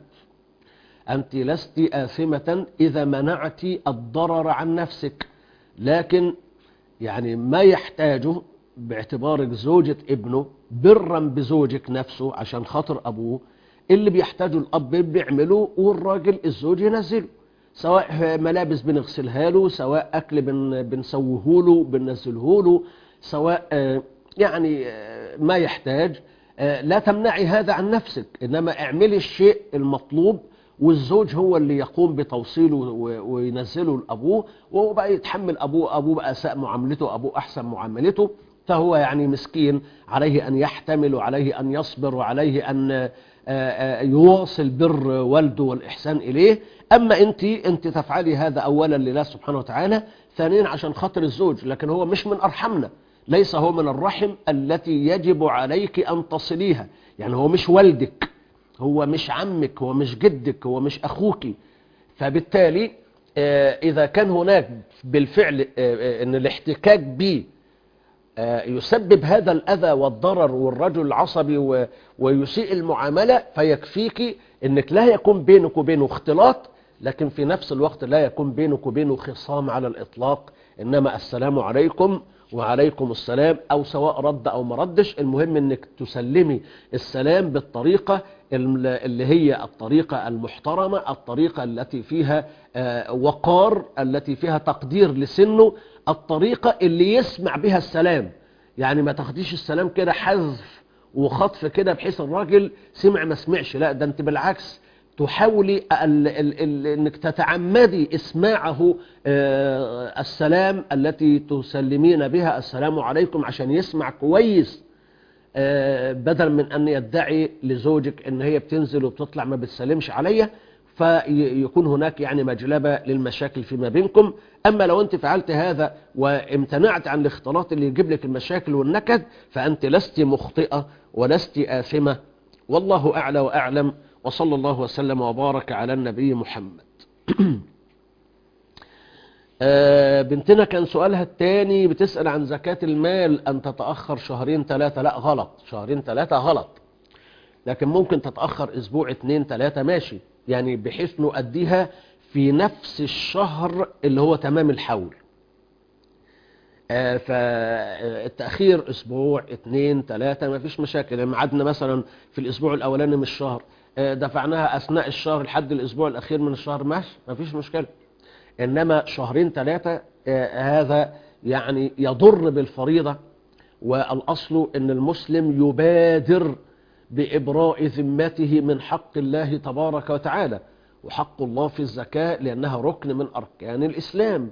أنت لست آثمة إذا منعت الضرر عن نفسك لكن يعني ما يحتاجه باعتبارك زوجة ابنه برا بزوجك نفسه عشان خاطر أبوه اللي بيحتاجه الأب بيعمله والراجل الزوج ينزله سواء ملابس بنغسلها له سواء أكل بن بنسويه له بننزله له سواء آه، يعني آه، ما يحتاج آه، لا تمنعي هذا عن نفسك إنما اعملي الشيء المطلوب والزوج هو اللي يقوم بتوصيله و- وينزله لأبوه وهو بقى يتحمل أبوه أبوه بقى أساء معاملته أبوه أحسن معاملته فهو يعني مسكين عليه أن يحتمل وعليه أن يصبر وعليه أن آه، آه، يواصل بر والده والإحسان إليه أما أنت أنت تفعلي هذا أولا لله سبحانه وتعالى ثانيا عشان خاطر الزوج لكن هو مش من أرحمنا ليس هو من الرحم التي يجب عليك أن تصليها يعني هو مش والدك هو مش عمك هو مش جدك هو مش أخوك فبالتالي آه، إذا كان هناك بالفعل آه، آه، أن الاحتكاك به آه، يسبب هذا الأذى والضرر والرجل عصبي و- ويسيء المعاملة فيكفيك أنك لا يكون بينك وبينه اختلاط لكن في نفس الوقت لا يكون بينك وبينه خصام على الإطلاق إنما السلام عليكم وعليكم السلام أو سواء رد أو ما ردش المهم أنك تسلمي السلام بالطريقة الم- اللي هي الطريقة المحترمة الطريقة التي فيها آه، وقار التي فيها تقدير لسنه الطريقة اللي يسمع بها السلام يعني ما تاخديش السلام كده حذف وخطف كده بحيث الراجل سمع ما سمعش لا ده انت بالعكس تحاولي ال ال ال انك تتعمدي اسماعه آه، السلام التي تسلمين بها السلام عليكم عشان يسمع كويس آه، بدل من ان يدعي لزوجك ان هي بتنزل وبتطلع ما بتسلمش عليا فيكون هناك يعني مجلبة للمشاكل فيما بينكم أما لو أنت فعلت هذا وامتنعت عن الاختلاط اللي يجيب لك المشاكل والنكد فأنت لست مخطئة ولست آثمة والله أعلى وأعلم وصلى الله وسلم وبارك على النبي محمد آه، بنتنا كان سؤالها الثاني بتسأل عن زكاة المال أن تتأخر شهرين ثلاثة لا غلط شهرين ثلاثة غلط لكن ممكن تتأخر أسبوع اتنين ثلاثة ماشي يعني بحيث نؤديها في نفس الشهر اللي هو تمام الحول آه، فالتأخير أسبوع اتنين ثلاثة ما فيش مشاكل يعني ميعادنا مثلا في الأسبوع الأولاني من الشهر آه، دفعناها أثناء الشهر لحد الأسبوع الأخير من الشهر ماشي ما فيش مشكلة إنما شهرين ثلاثة آه، هذا يعني يضر بالفريضة والأصل أن المسلم يبادر بإبراء ذمته من حق الله تبارك وتعالى وحق الله في الزكاة لأنها ركن من أركان الإسلام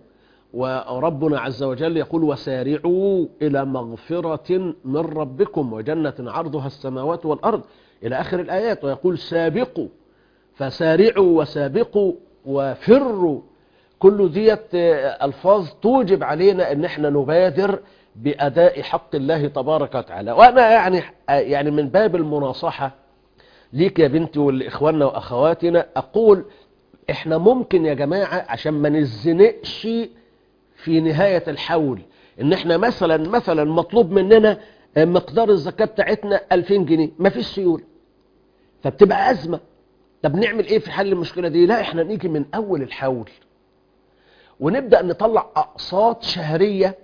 وربنا عز وجل يقول وسارعوا إلى مغفرة من ربكم وجنة عرضها السماوات والأرض إلى آخر الآيات ويقول سابقوا فسارعوا وسابقوا وفروا كل ديت آه، ألفاظ توجب علينا أن احنا نبادر بأداء حق الله تبارك وتعالى وأنا يعني آه، يعني من باب المناصحة ليك يا بنتي ولإخواننا وأخواتنا أقول احنا ممكن يا جماعة عشان ما نزنقش في نهاية الحول ان احنا مثلا مثلا مطلوب مننا آه، مقدار الزكاة بتاعتنا 2000 جنيه مفيش سيولة فبتبقى أزمة طب نعمل ايه في حل المشكلة دي لا احنا نيجي من أول الحول ونبدأ نطلع أقساط شهرية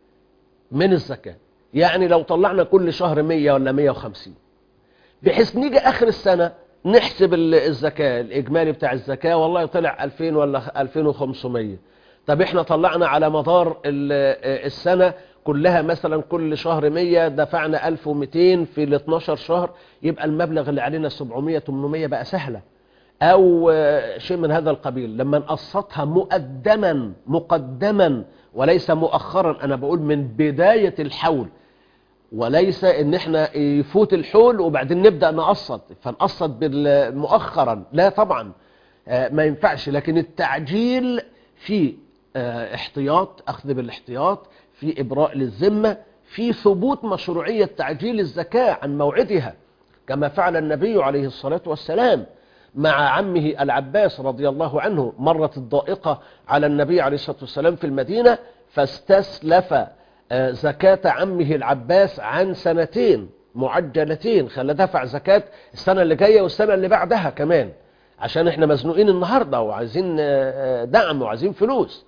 من الزكاة يعني لو طلعنا كل شهر 100 ولا 150 بحيث نيجي آخر السنة نحسب ال- الزكاة الإجمالي بتاع الزكاة والله طلع 2000 ولا 2500 طب احنا طلعنا على مدار ال- السنة كلها مثلا كل شهر 100 دفعنا 1200 في ال 12 شهر يبقى المبلغ اللي علينا 700 800 بقى سهلة أو آه، شيء من هذا القبيل لما نقسطها مقدما مقدما وليس مؤخرا أنا بقول من بداية الحول وليس ان احنا يفوت الحول وبعدين نبدأ نقسط فنقسط بال- مؤخرا لا طبعا آه، ما ينفعش لكن التعجيل في آه، احتياط اخذ بالاحتياط في ابراء للذمة في ثبوت مشروعية تعجيل الزكاة عن موعدها كما فعل النبي عليه الصلاة والسلام مع عمه العباس رضي الله عنه مرت الضائقة على النبي عليه الصلاة والسلام في المدينة فاستسلف آه، زكاة عمه العباس عن سنتين معجلتين خلى دفع زكاة السنة اللي جاية والسنة اللي بعدها كمان عشان احنا مزنوقين النهاردة وعايزين آه، آه، دعم وعايزين فلوس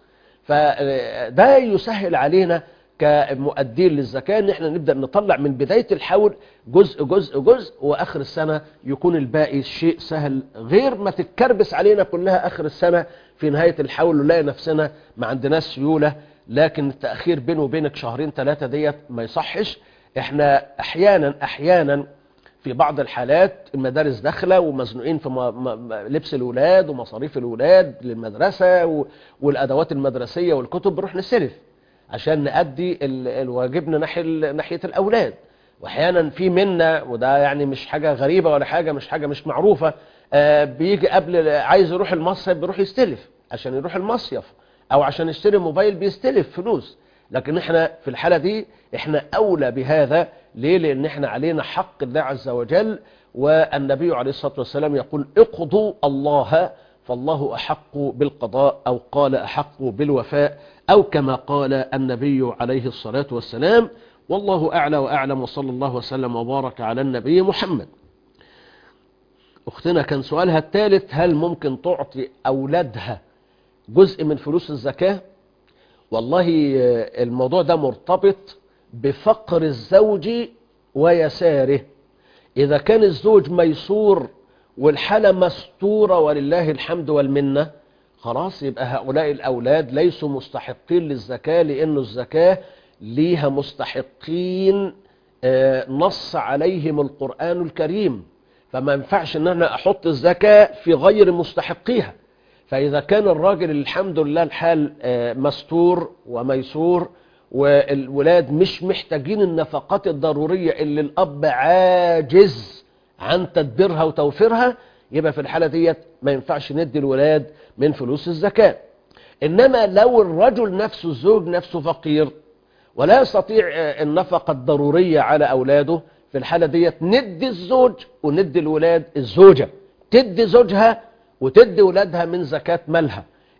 فده يسهل علينا كمؤدين للزكاة ان احنا نبدأ نطلع من بداية الحول جزء جزء جزء واخر السنة يكون الباقي شيء سهل غير ما تتكربس علينا كلها اخر السنة في نهاية الحول ونلاقي نفسنا ما عندناش سيولة لكن التأخير بينه وبينك شهرين ثلاثة ديت ما يصحش احنا احيانا احيانا في بعض الحالات المدارس داخله ومزنوقين في م- م- لبس الولاد ومصاريف الولاد للمدرسة و- والأدوات المدرسية والكتب بنروح نستلف عشان نأدي ال- الواجبنا ناحية ال- ناحية الأولاد وأحيانا في منا وده يعني مش حاجة غريبة ولا حاجة مش حاجة مش معروفة آه، بيجي قبل عايز يروح المصيف بيروح يستلف عشان يروح المصيف أو عشان يشتري موبايل بيستلف فلوس لكن احنا في الحالة دي احنا أولى بهذا ليه لأن احنا علينا حق الله عز وجل والنبي عليه الصلاة والسلام يقول اقضوا الله فالله أحق بالقضاء أو قال أحق بالوفاء أو كما قال النبي عليه الصلاة والسلام والله أعلى وأعلم وصلى الله وسلم وبارك على النبي محمد أختنا كان سؤالها الثالث هل ممكن تعطي أولادها جزء من فلوس الزكاة والله آه، الموضوع ده مرتبط بفقر الزوج ويساره إذا كان الزوج ميسور والحالة مستورة ولله الحمد والمنة خلاص يبقى هؤلاء الأولاد ليسوا مستحقين للزكاة لأن الزكاة ليها مستحقين آه، نص عليهم القرآن الكريم فما ينفعش ان انا احط الزكاة في غير مستحقيها فإذا كان الراجل الحمد لله الحال آه، مستور وميسور والولاد مش محتاجين النفقات الضرورية اللي الأب عاجز عن تدبيرها وتوفيرها يبقى في الحالة ديت ما ينفعش ندي الولاد من فلوس الزكاة إنما لو الرجل نفسه الزوج نفسه فقير ولا يستطيع آه، النفقة الضرورية على أولاده في الحالة ديت ندي الزوج وندي الولاد الزوجة تدي زوجها وتدي ولادها من زكاة مالها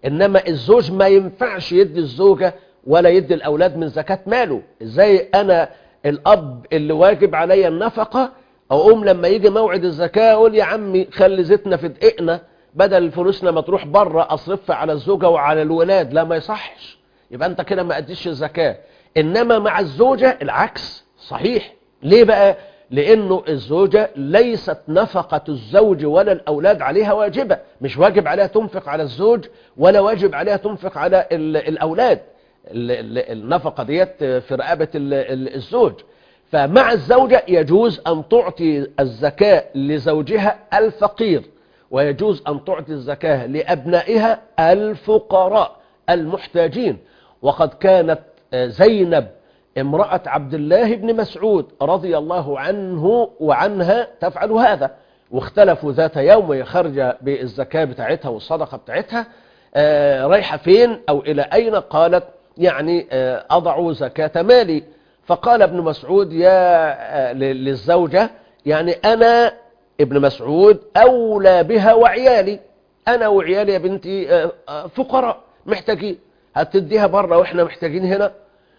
إنما الزوج ما ينفعش يدي الزوجة ولا يدي الأولاد من زكاة ماله إزاي أنا الأب اللي واجب عليا النفقة أقوم لما يجي موعد الزكاة أقول يا عمي خلي زيتنا في دقيقنا بدل فلوسنا ما تروح بره أصرفها على الزوجة وعلى الولاد لا ما يصحش يبقى أنت كده ما أديش الزكاة إنما مع الزوجة العكس صحيح ليه بقى لأنه الزوجة ليست نفقة الزوج ولا الأولاد عليها واجبة مش واجب عليها تنفق على الزوج ولا واجب عليها تنفق على ال- الأولاد ال- ال- النفقة ديت في رقبة ال- ال- الزوج فمع الزوجة يجوز أن تعطي الزكاة لزوجها الفقير ويجوز أن تعطي الزكاة لأبنائها الفقراء المحتاجين وقد كانت آه، زينب امرأة عبد الله بن مسعود رضي الله عنه وعنها تفعل هذا واختلفوا ذات يوم وهي خارجة بالزكاة بتاعتها والصدقة بتاعتها آه، رايحة فين أو إلى أين قالت يعني آه، أضع زكاة مالي فقال ابن مسعود يا آه، ل- للزوجة يعني أنا ابن مسعود أولى بها وعيالي أنا وعيالي يا بنتي آه، آه، فقراء محتاجين هتديها بره وإحنا محتاجين هنا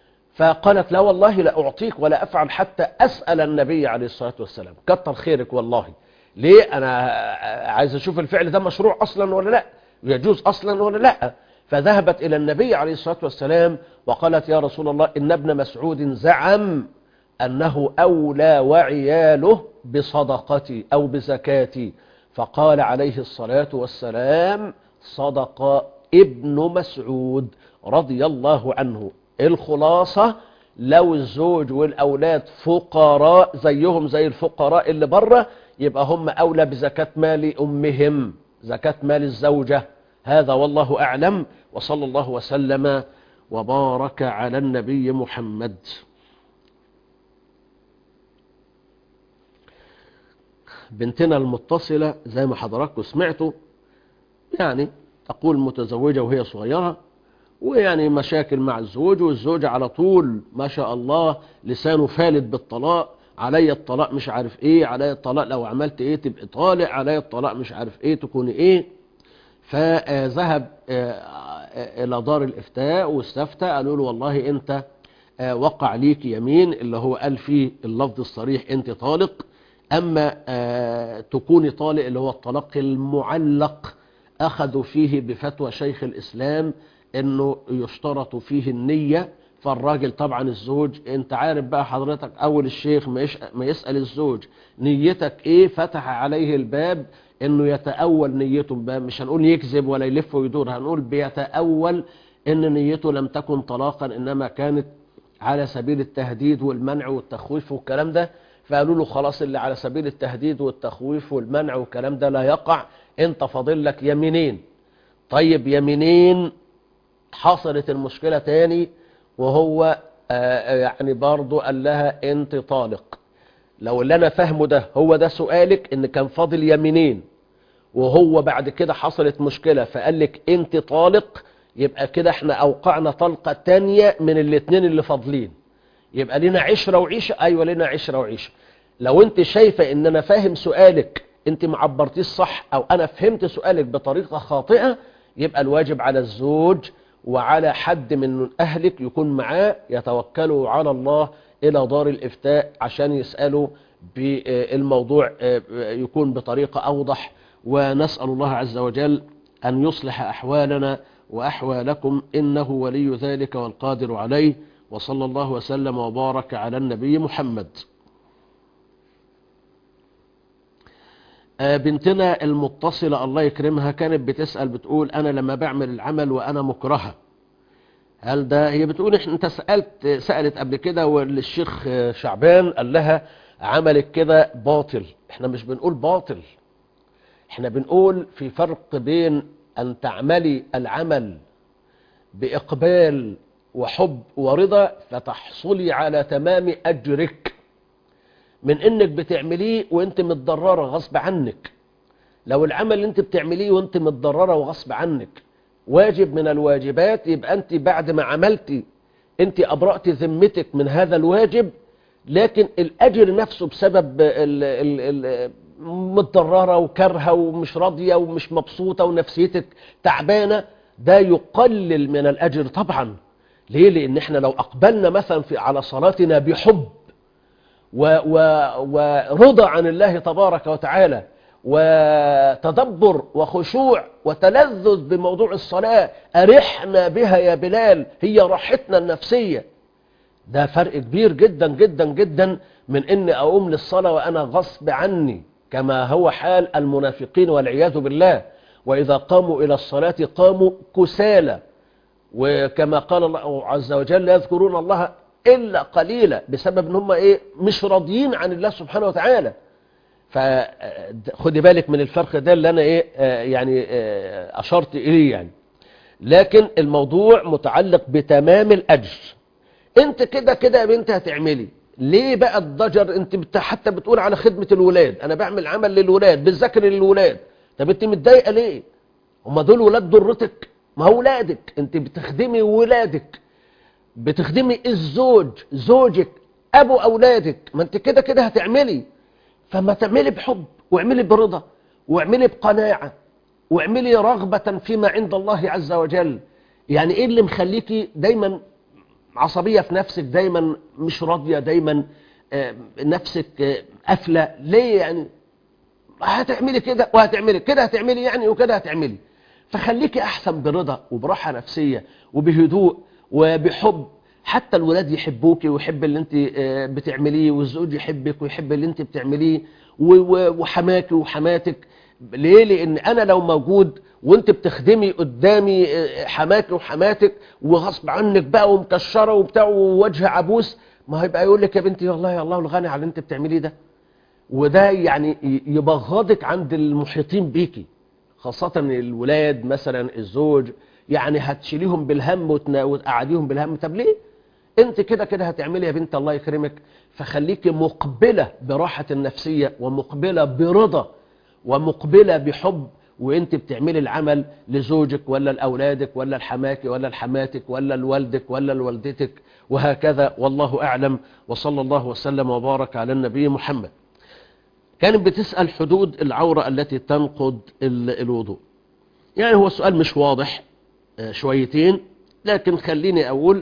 فقالت لا والله لا أعطيك ولا أفعل حتى أسأل النبي عليه الصلاة والسلام كتر خيرك والله ليه أنا عايز أشوف الفعل ده مشروع أصلا ولا لا يجوز أصلا ولا لا فذهبت إلى النبي عليه الصلاة والسلام وقالت يا رسول الله إن ابن مسعود زعم أنه أولى وعياله بصدقتي أو بزكاتي فقال عليه الصلاة والسلام صدق ابن مسعود رضي الله عنه الخلاصة لو الزوج والأولاد فقراء زيهم زي الفقراء اللي بره يبقى هم أولى بزكاة مال أمهم زكاة مال الزوجة هذا والله أعلم وصلى الله وسلم وبارك على النبي محمد بنتنا المتصلة زي ما حضراتكم سمعتوا يعني تقول متزوجة وهي صغيرة ويعني مشاكل مع الزوج والزوج على طول ما شاء الله لسانه فالت بالطلاق علي الطلاق مش عارف ايه علي الطلاق لو عملت ايه تبقى طالع علي الطلاق مش عارف ايه تكوني ايه فذهب الى دار الافتاء واستفتى قالوا له والله انت آه، وقع ليك يمين اللي هو قال فيه اللفظ الصريح انت طالق اما آه، تكوني طالق اللي هو الطلاق المعلق اخذوا فيه بفتوى شيخ الاسلام انه يشترط فيه النية فالراجل طبعا الزوج انت عارف بقى حضرتك اول الشيخ ما, يش... ما يسأل الزوج نيتك ايه فتح عليه الباب انه يتأول نيته بقى مش هنقول يكذب ولا يلف ويدور هنقول بيتأول ان نيته لم تكن طلاقا انما كانت على سبيل التهديد والمنع والتخويف والكلام ده فقالوا له خلاص اللي على سبيل التهديد والتخويف والمنع والكلام ده لا يقع انت فاضل لك يمينين طيب يمينين حصلت المشكلة تاني وهو آه، يعني برضو قال لها انت طالق لو اللي انا فاهمه ده هو ده سؤالك ان كان فاضل يمينين وهو بعد كده حصلت مشكلة فقال لك انت طالق يبقى كده احنا اوقعنا طلقة تانية من الاتنين اللي فاضلين يبقى لنا عشرة وعيشة ايوه لنا عشرة وعيشة لو انت شايفة ان انا فاهم سؤالك انت معبرتيه صح او انا فهمت سؤالك بطريقة خاطئة يبقى الواجب على الزوج وعلى حد من أهلك يكون معاه يتوكلوا على الله إلى دار الإفتاء عشان يسألوا بالموضوع يكون بطريقة أوضح ونسأل الله عز وجل أن يصلح أحوالنا وأحوالكم إنه ولي ذلك والقادر عليه وصلى الله وسلم وبارك على النبي محمد آه، بنتنا المتصلة الله يكرمها كانت بتسأل بتقول أنا لما بعمل العمل وأنا مكرهة هل ده هي بتقول إحنا أنت سألت سألت قبل كده والشيخ آه، شعبان قال لها عملك كده باطل إحنا مش بنقول باطل إحنا بنقول في فرق بين أن تعملي العمل بإقبال وحب ورضا فتحصلي على تمام أجرك من انك بتعمليه وانت متضررة غصب عنك لو العمل اللي انت بتعمليه وانت متضررة وغصب عنك واجب من الواجبات يبقى انت بعد ما عملتي انت ابرأت ذمتك من هذا الواجب لكن الاجر نفسه بسبب ال ال ال متضررة وكرهة ومش راضية ومش مبسوطة ونفسيتك تعبانة ده يقلل من الأجر طبعا ليه لأن احنا لو أقبلنا مثلا في على صلاتنا بحب و و ورضا عن الله تبارك وتعالى وتدبر وخشوع وتلذذ بموضوع الصلاة أرحنا بها يا بلال هي راحتنا النفسية ده فرق كبير جدا جدا جدا من ان اقوم للصلاة وانا غصب عني كما هو حال المنافقين والعياذ بالله واذا قاموا الى الصلاة قاموا كسالى وكما قال الله عز وجل يذكرون الله الا قليلا بسبب ان هم ايه مش راضيين عن الله سبحانه وتعالى فخدي بالك من الفرق ده اللي انا ايه آه يعني آه اشرت اليه يعني لكن الموضوع متعلق بتمام الاجر انت كده كده يا بنت هتعملي ليه بقى الضجر انت بت حتى بتقول على خدمة الولاد انا بعمل عمل للولاد بتذاكر للولاد طب انت متضايقه ليه هما دول ولاد ضرتك ما هو ولادك انت بتخدمي ولادك بتخدمي الزوج زوجك ابو اولادك ما انت كده كده هتعملي فما تعملي بحب واعملي برضا واعملي بقناعة واعملي رغبة فيما عند الله عز وجل يعني ايه اللي مخليكي دايما عصبية في نفسك دايما مش راضية دايما آه، نفسك آه، قافلة ليه يعني هتعملي كده وهتعملي كده هتعملي يعني وكده هتعملي فخليكي احسن برضا وبراحة نفسية وبهدوء وبحب حتى الولاد يحبوكي ويحب اللي انت آه، بتعمليه والزوج يحبك ويحب اللي انت بتعمليه و- و- وحماكي وحماتك ليه لان انا لو موجود وانت بتخدمي قدامي آه، حماكي وحماتك وغصب عنك بقى ومكشره وبتاع ووجه عبوس ما هيبقى يقول لك يا بنتي والله يا الله الغني على اللي انت بتعمليه ده وده يعني ي- يبغضك عند المحيطين بيكي خاصة الولاد مثلا الزوج يعني هتشيليهم بالهم وتنا- وتقعديهم بالهم طب ليه انت كده كده هتعملي يا بنت الله يكرمك فخليكي مقبلة براحة النفسية ومقبلة برضا ومقبلة بحب وانت بتعملي العمل لزوجك ولا لأولادك ولا لحماك ولا لحماتك ولا لوالدك ولا لوالدتك وهكذا والله أعلم وصلى الله وسلم وبارك على النبي محمد كانت بتسأل حدود العورة التي تنقض ال- الوضوء يعني هو السؤال مش واضح آه، شويتين لكن خليني أقول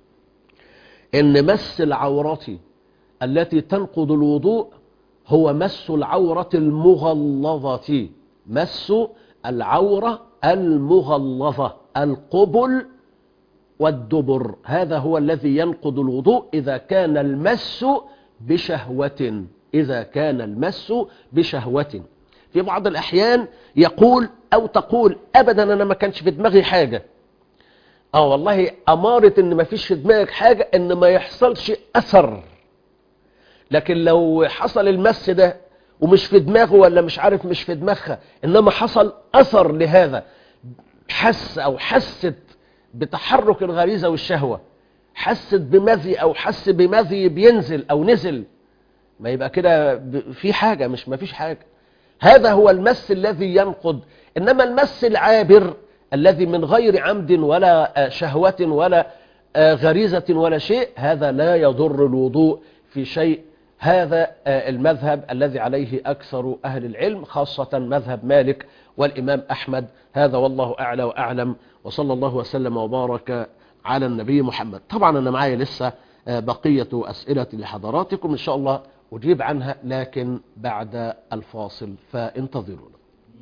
إن مس العورة التي تنقض الوضوء هو مس العورة المغلظة مس العورة المغلظة القبل والدبر هذا هو الذي ينقض الوضوء إذا كان المس بشهوة إذا كان المس بشهوة في بعض الأحيان يقول أو تقول أبدا أنا ما كانش في دماغي حاجة اه والله أمارة إن ما فيش في دماغك حاجة إن ما يحصلش أثر لكن لو حصل المس ده ومش في دماغه ولا مش عارف مش في دماغها إنما حصل أثر لهذا حس أو حست بتحرك الغريزة والشهوة حست بمذي أو حس بمذي بينزل أو نزل ما يبقى كده ب- في حاجة مش ما فيش حاجة هذا هو المس الذي ينقض إنما المس العابر الذي من غير عمد ولا آه، شهوة ولا آه، غريزة ولا شيء هذا لا يضر الوضوء في شيء هذا آه، المذهب الذي عليه أكثر أهل العلم خاصة مذهب مالك والإمام أحمد هذا والله أعلى وأعلم وصلى الله وسلم وبارك على النبي محمد طبعا أنا معايا لسه آه، بقية أسئلة لحضراتكم إن شاء الله أجيب عنها لكن بعد الفاصل فانتظرونا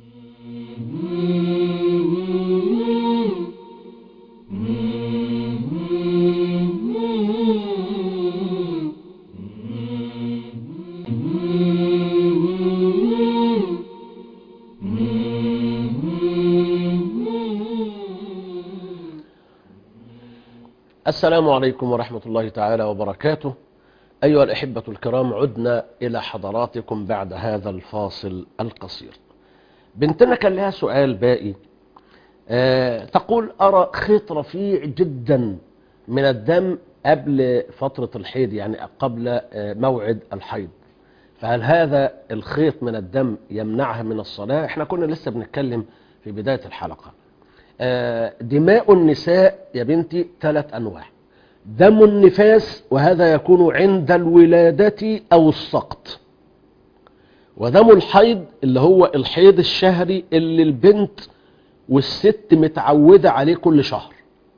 السلام عليكم ورحمة الله تعالى وبركاته أيها الأحبة الكرام عدنا إلى حضراتكم بعد هذا الفاصل القصير بنتنا كان لها سؤال باقي آه تقول أرى خيط رفيع جدا من الدم قبل فترة الحيض يعني قبل آه موعد الحيض فهل هذا الخيط من الدم يمنعها من الصلاة احنا كنا لسه بنتكلم في بداية الحلقة آه، دماء النساء يا بنتي ثلاث أنواع دم النفاس وهذا يكون عند الولادة أو السقط ودم الحيض اللي هو الحيض الشهري اللي البنت والست متعودة عليه كل شهر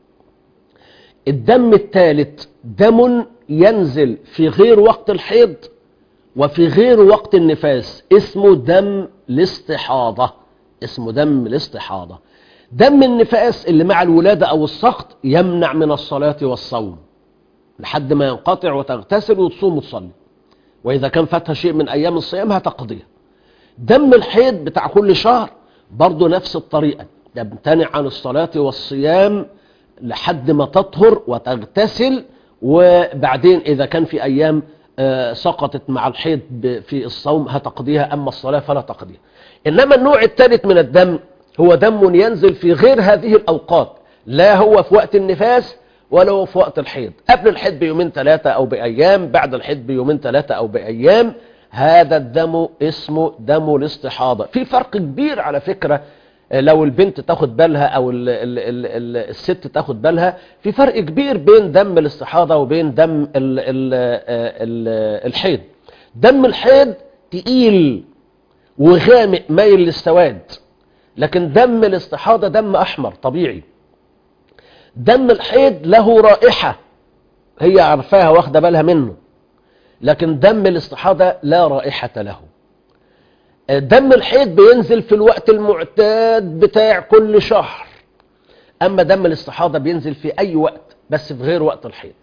الدم الثالث دم ينزل في غير وقت الحيض وفي غير وقت النفاس اسمه دم الاستحاضة اسمه دم الاستحاضة دم النفاس اللي مع الولادة أو السقط يمنع من الصلاة والصوم لحد ما ينقطع وتغتسل وتصوم وتصلي وإذا كان فاتها شيء من أيام الصيام هتقضيها دم الحيض بتاع كل شهر برضه نفس الطريقة يمتنع عن الصلاة والصيام لحد ما تطهر وتغتسل وبعدين إذا كان في أيام آه، سقطت مع الحيض ب- في الصوم هتقضيها أما الصلاة فلا تقضيها إنما النوع الثالث من الدم هو دم ينزل في غير هذه الأوقات لا هو في وقت النفاس ولا هو في وقت الحيض قبل الحيض بيومين ثلاثة أو بأيام بعد الحيض بيومين ثلاثة أو بأيام هذا الدم اسمه دم الاستحاضة في فرق كبير على فكرة لو البنت تاخد بالها او ال ال ال ال الست تاخد بالها في فرق كبير بين دم الاستحاضة وبين دم ال ال ال الحيض دم الحيض تقيل وغامق مايل للسواد لكن دم الاستحاضة دم احمر طبيعي دم الحيض له رائحة هي عارفاها واخده بالها منه لكن دم الاستحاضة لا رائحة له دم الحيض بينزل في الوقت المعتاد بتاع كل شهر أما دم الاستحاضة بينزل في أي وقت بس في غير وقت الحيض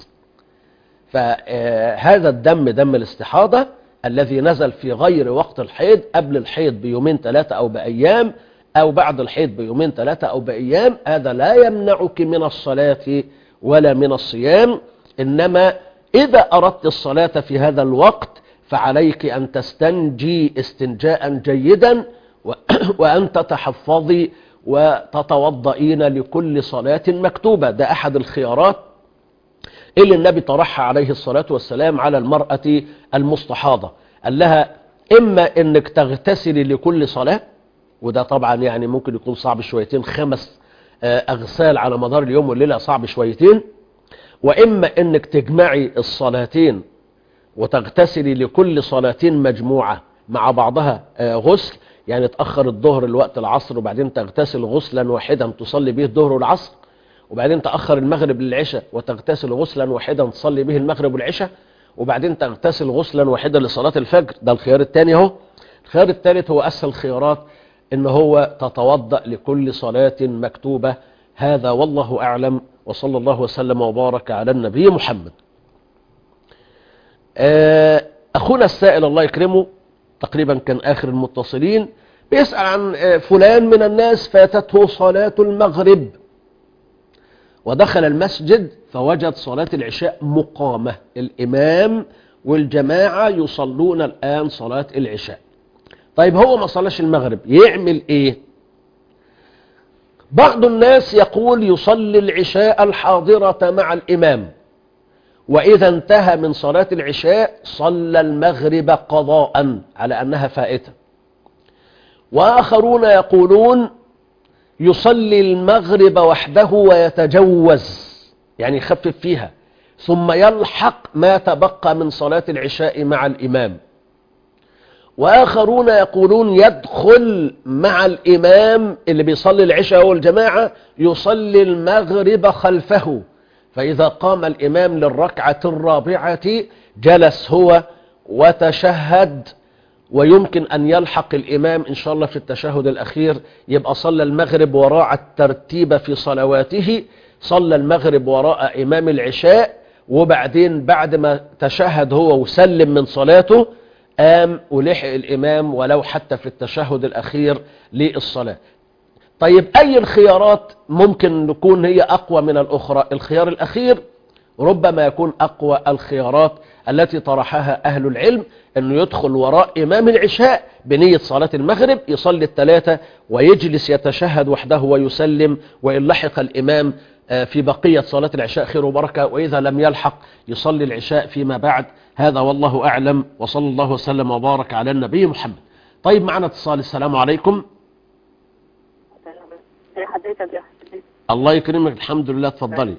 فهذا الدم دم الاستحاضة الذي نزل في غير وقت الحيض قبل الحيض بيومين ثلاثة أو بأيام أو بعد الحيض بيومين ثلاثة أو بأيام هذا لا يمنعك من الصلاة ولا من الصيام إنما إذا أردت الصلاة في هذا الوقت فعليك أن تستنجي استنجاء جيدا و- وأن تتحفظي وتتوضئين لكل صلاة مكتوبة ده أحد الخيارات اللي النبي طرحها عليه الصلاة والسلام على المرأة المستحاضة قال لها إما إنك تغتسلي لكل صلاة وده طبعا يعني ممكن يكون صعب شويتين خمس آه، أغسال على مدار اليوم والليلة صعب شويتين وإما إنك تجمعي الصلاتين وتغتسلي لكل صلاة مجموعة مع بعضها آه، غسل يعني تأخر الظهر لوقت العصر وبعدين تغتسل غسلا واحدا تصلي به الظهر والعصر وبعدين تأخر المغرب للعشاء وتغتسل غسلا واحدا تصلي به المغرب والعشاء وبعدين تغتسل غسلا واحدا لصلاة الفجر ده الخيار الثاني اهو الخيار الثالث هو أسهل الخيارات ان هو تتوضأ لكل صلاة مكتوبة هذا والله أعلم وصلى الله وسلم وبارك على النبي محمد آه، أخونا السائل الله يكرمه تقريبا كان آخر المتصلين بيسأل عن آه، فلان من الناس فاتته صلاة المغرب ودخل المسجد فوجد صلاة العشاء مقامة الإمام والجماعة يصلون الآن صلاة العشاء طيب هو ما صلاش المغرب يعمل إيه بعض الناس يقول يصلي العشاء الحاضرة مع الإمام وإذا انتهى من صلاة العشاء صلى المغرب قضاء على أنها فائتة وآخرون يقولون يصلي المغرب وحده ويتجوز يعني يخفف فيها ثم يلحق ما تبقى من صلاة العشاء مع الإمام وآخرون يقولون يدخل مع الإمام اللي بيصلي العشاء والجماعة يصلي المغرب خلفه فإذا قام الإمام للركعة الرابعة جلس هو وتشهد ويمكن أن يلحق الإمام إن شاء الله في التشهد الأخير يبقى صلى المغرب وراء الترتيب في صلواته صلى المغرب وراء إمام العشاء وبعدين بعد ما تشهد هو وسلم من صلاته قام ولحق الإمام ولو حتى في التشهد الأخير للصلاة طيب أي الخيارات ممكن نكون هي أقوى من الأخرى الخيار الأخير ربما يكون أقوى الخيارات التي طرحها أهل العلم أنه يدخل وراء إمام العشاء بنية صلاة المغرب يصلي الثلاثة ويجلس يتشهد وحده ويسلم وإن لحق الإمام آه، في بقية صلاة العشاء خير وبركة وإذا لم يلحق يصلي العشاء فيما بعد هذا والله أعلم وصلى الله وسلم وبارك على النبي محمد طيب معنا اتصال السلام عليكم حضرتك يا حضرتك الله يكرمك الحمد لله اتفضلي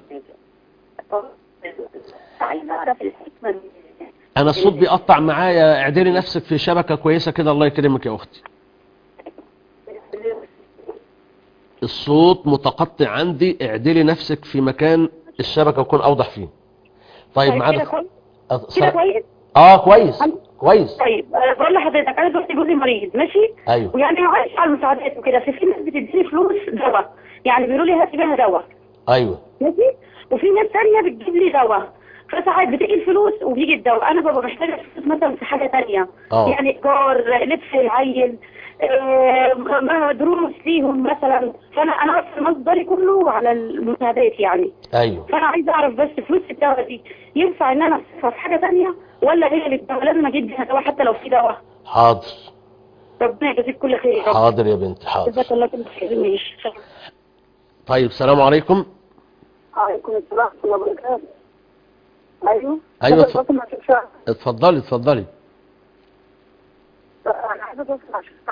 عايز اعرف الحكمه من انا الصوت بيقطع معايا اعدلي نفسك في شبكة كويسة كده الله يكرمك يا اختي الصوت متقطع عندي اعدلي نفسك في مكان الشبكة يكون اوضح فيه طيب طيب معانا كده كويس أه، كده سلام. كويس اه كويس كويس طيب آه، بقول لحضرتك انا دلوقتي جوزي مريض ماشي ايوه ويعني عايش على المساعدات وكده في في ناس بتديني فلوس دواء يعني بيقولوا لي هاتي بيها دواء ايوه ماشي وفي ناس ثانيه بتجيب لي دواء فساعات بتيجي الفلوس وبيجي الدواء انا ببقى محتاجه فلوس مثلا في حاجه ثانيه اه. يعني ايجار لبس العيل آه، م- دروس ليهم مثلا فانا انا اصلا مصدري كله على المساعدات يعني ايوه فانا عايزه اعرف بس فلوس الدواء دي ينفع ان انا اصرفها في حاجه ثانيه ولا هي للدواء لازم اجيب بيها دواء حتى لو في دواء حاضر ربنا يجازيك كل خير يا رب حاضر يا بنت حاضر جزاك الله كل خير ماشي طيب السلام عليكم عليكم السلام ورحمة الله وبركاته أيوه ايوه بس اتف- بسمع شيخ اتفضلي اتفضلي أنا عايزة أسمع شيخ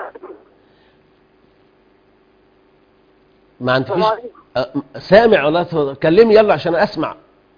ما عندكيش السلام عليكم. أه، سامع ولا ت- كلمي يلا عشان اسمع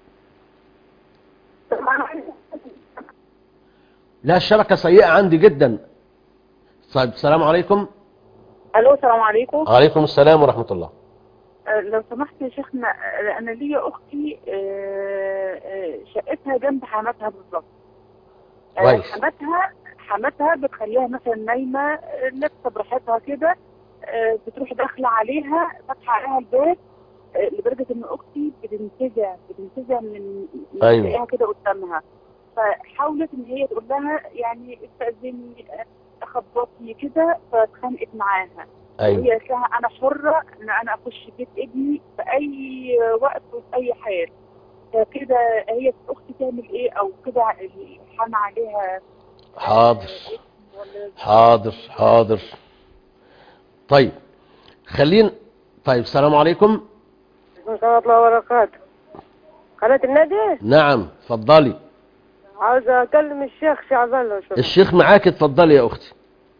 لا الشبكة سيئة عندي جدا طيب السلام عليكم الو السلام عليكم وعليكم السلام ورحمة الله آه، لو سمحت يا شيخنا آه، انا ليا اختي آه، آه، شقتها جنب حماتها بالظبط آه، كويس. حماتها حماتها بتخليها مثلا نايمه آه، لابسه براحتها كده آه، بتروح داخله عليها فاتحه عليها الباب آه، لدرجه ان اختي بتنتزع بتنتزع من من أيوة. تلاقيها كده قدامها فحاولت ان هي تقول لها يعني استاذني آه، خبطني كده فاتخانقت معاها أيوة. هي قالت لها انا حره ان انا اخش بيت ابني في اي وقت وفي اي حال فكده هي اختي تعمل ايه او كده الحن عليها حاضر حاضر حاضر طيب خلينا طيب السلام عليكم ورحمة الله وبركاته قناة النادي نعم اتفضلي عاوز أكلم الشيخ شعبان لو سمحت الشيخ معاك اتفضلي يا اختي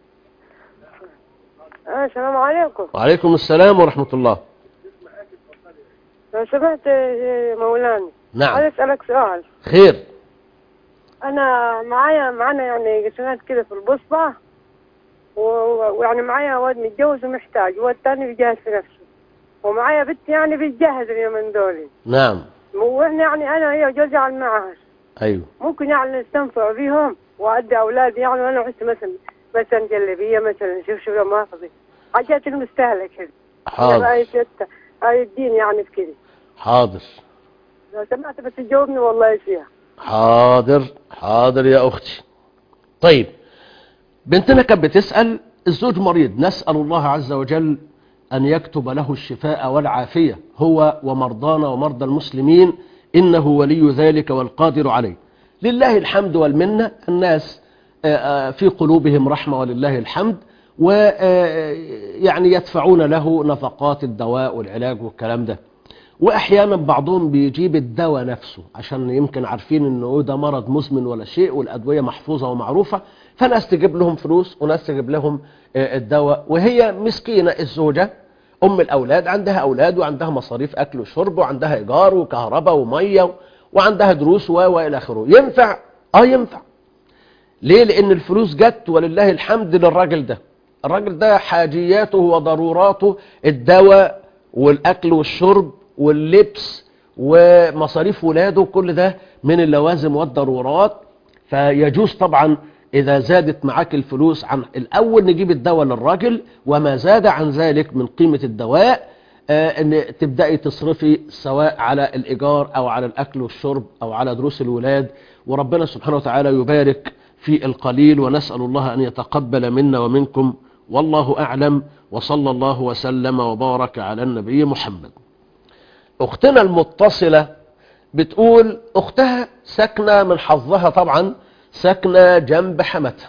آه السلام عليكم وعليكم السلام ورحمة الله لو سمحت يا مولانا نعم. عايز أسألك سؤال خير أنا معايا معانا يعني قسمات كده في البسطة و- و- ويعني معايا واد متجوز ومحتاج واد تاني بيجهز في نفسه ومعايا بنت يعني بتجهز اليومين دول نعم واحنا يعني أنا هي وجوزي على المعهد ايوه ممكن يعني نستنفع بيهم وأدي أولادي يعني وأنا أحس مثلا مثلا جلبية مثلا شوف مؤاخذة حاجات المستهلك كده حاضر هاي ستة هاي الدين يعني في كده حاضر لو سمعت بس تجاوبني والله فيها حاضر حاضر يا أختي طيب بنتنا كانت بتسأل الزوج مريض نسأل الله عز وجل أن يكتب له الشفاء والعافية هو ومرضانا ومرضى المسلمين إنه ولي ذلك والقادر عليه لله الحمد والمنة الناس آه، آه، في قلوبهم رحمة ولله الحمد ويعني يدفعون له نفقات الدواء والعلاج والكلام ده واحيانا بعضهم بيجيب الدواء نفسه عشان يمكن عارفين انه ده مرض مزمن ولا شيء والادويه محفوظه ومعروفه فناس تجيب لهم فلوس وناس تجيب لهم آه، الدواء وهي مسكينه الزوجه ام الاولاد عندها اولاد وعندها مصاريف اكل وشرب وعندها ايجار وكهرباء وميه وعندها دروس و والى اخره ينفع اه ينفع ليه لان الفلوس جت ولله الحمد للراجل ده الراجل ده حاجياته وضروراته الدواء والاكل والشرب واللبس ومصاريف ولاده كل ده من اللوازم والضرورات فيجوز طبعا اذا زادت معاك الفلوس عن الاول نجيب الدواء للراجل وما زاد عن ذلك من قيمة الدواء آه، ان تبدأي تصرفي سواء على الايجار او على الاكل والشرب او على دروس الولاد وربنا سبحانه وتعالى يبارك في القليل ونسأل الله ان يتقبل منا ومنكم والله اعلم وصلى الله وسلم وبارك على النبي محمد اختنا المتصلة بتقول اختها ساكنة من حظها طبعا ساكنة جنب حماتها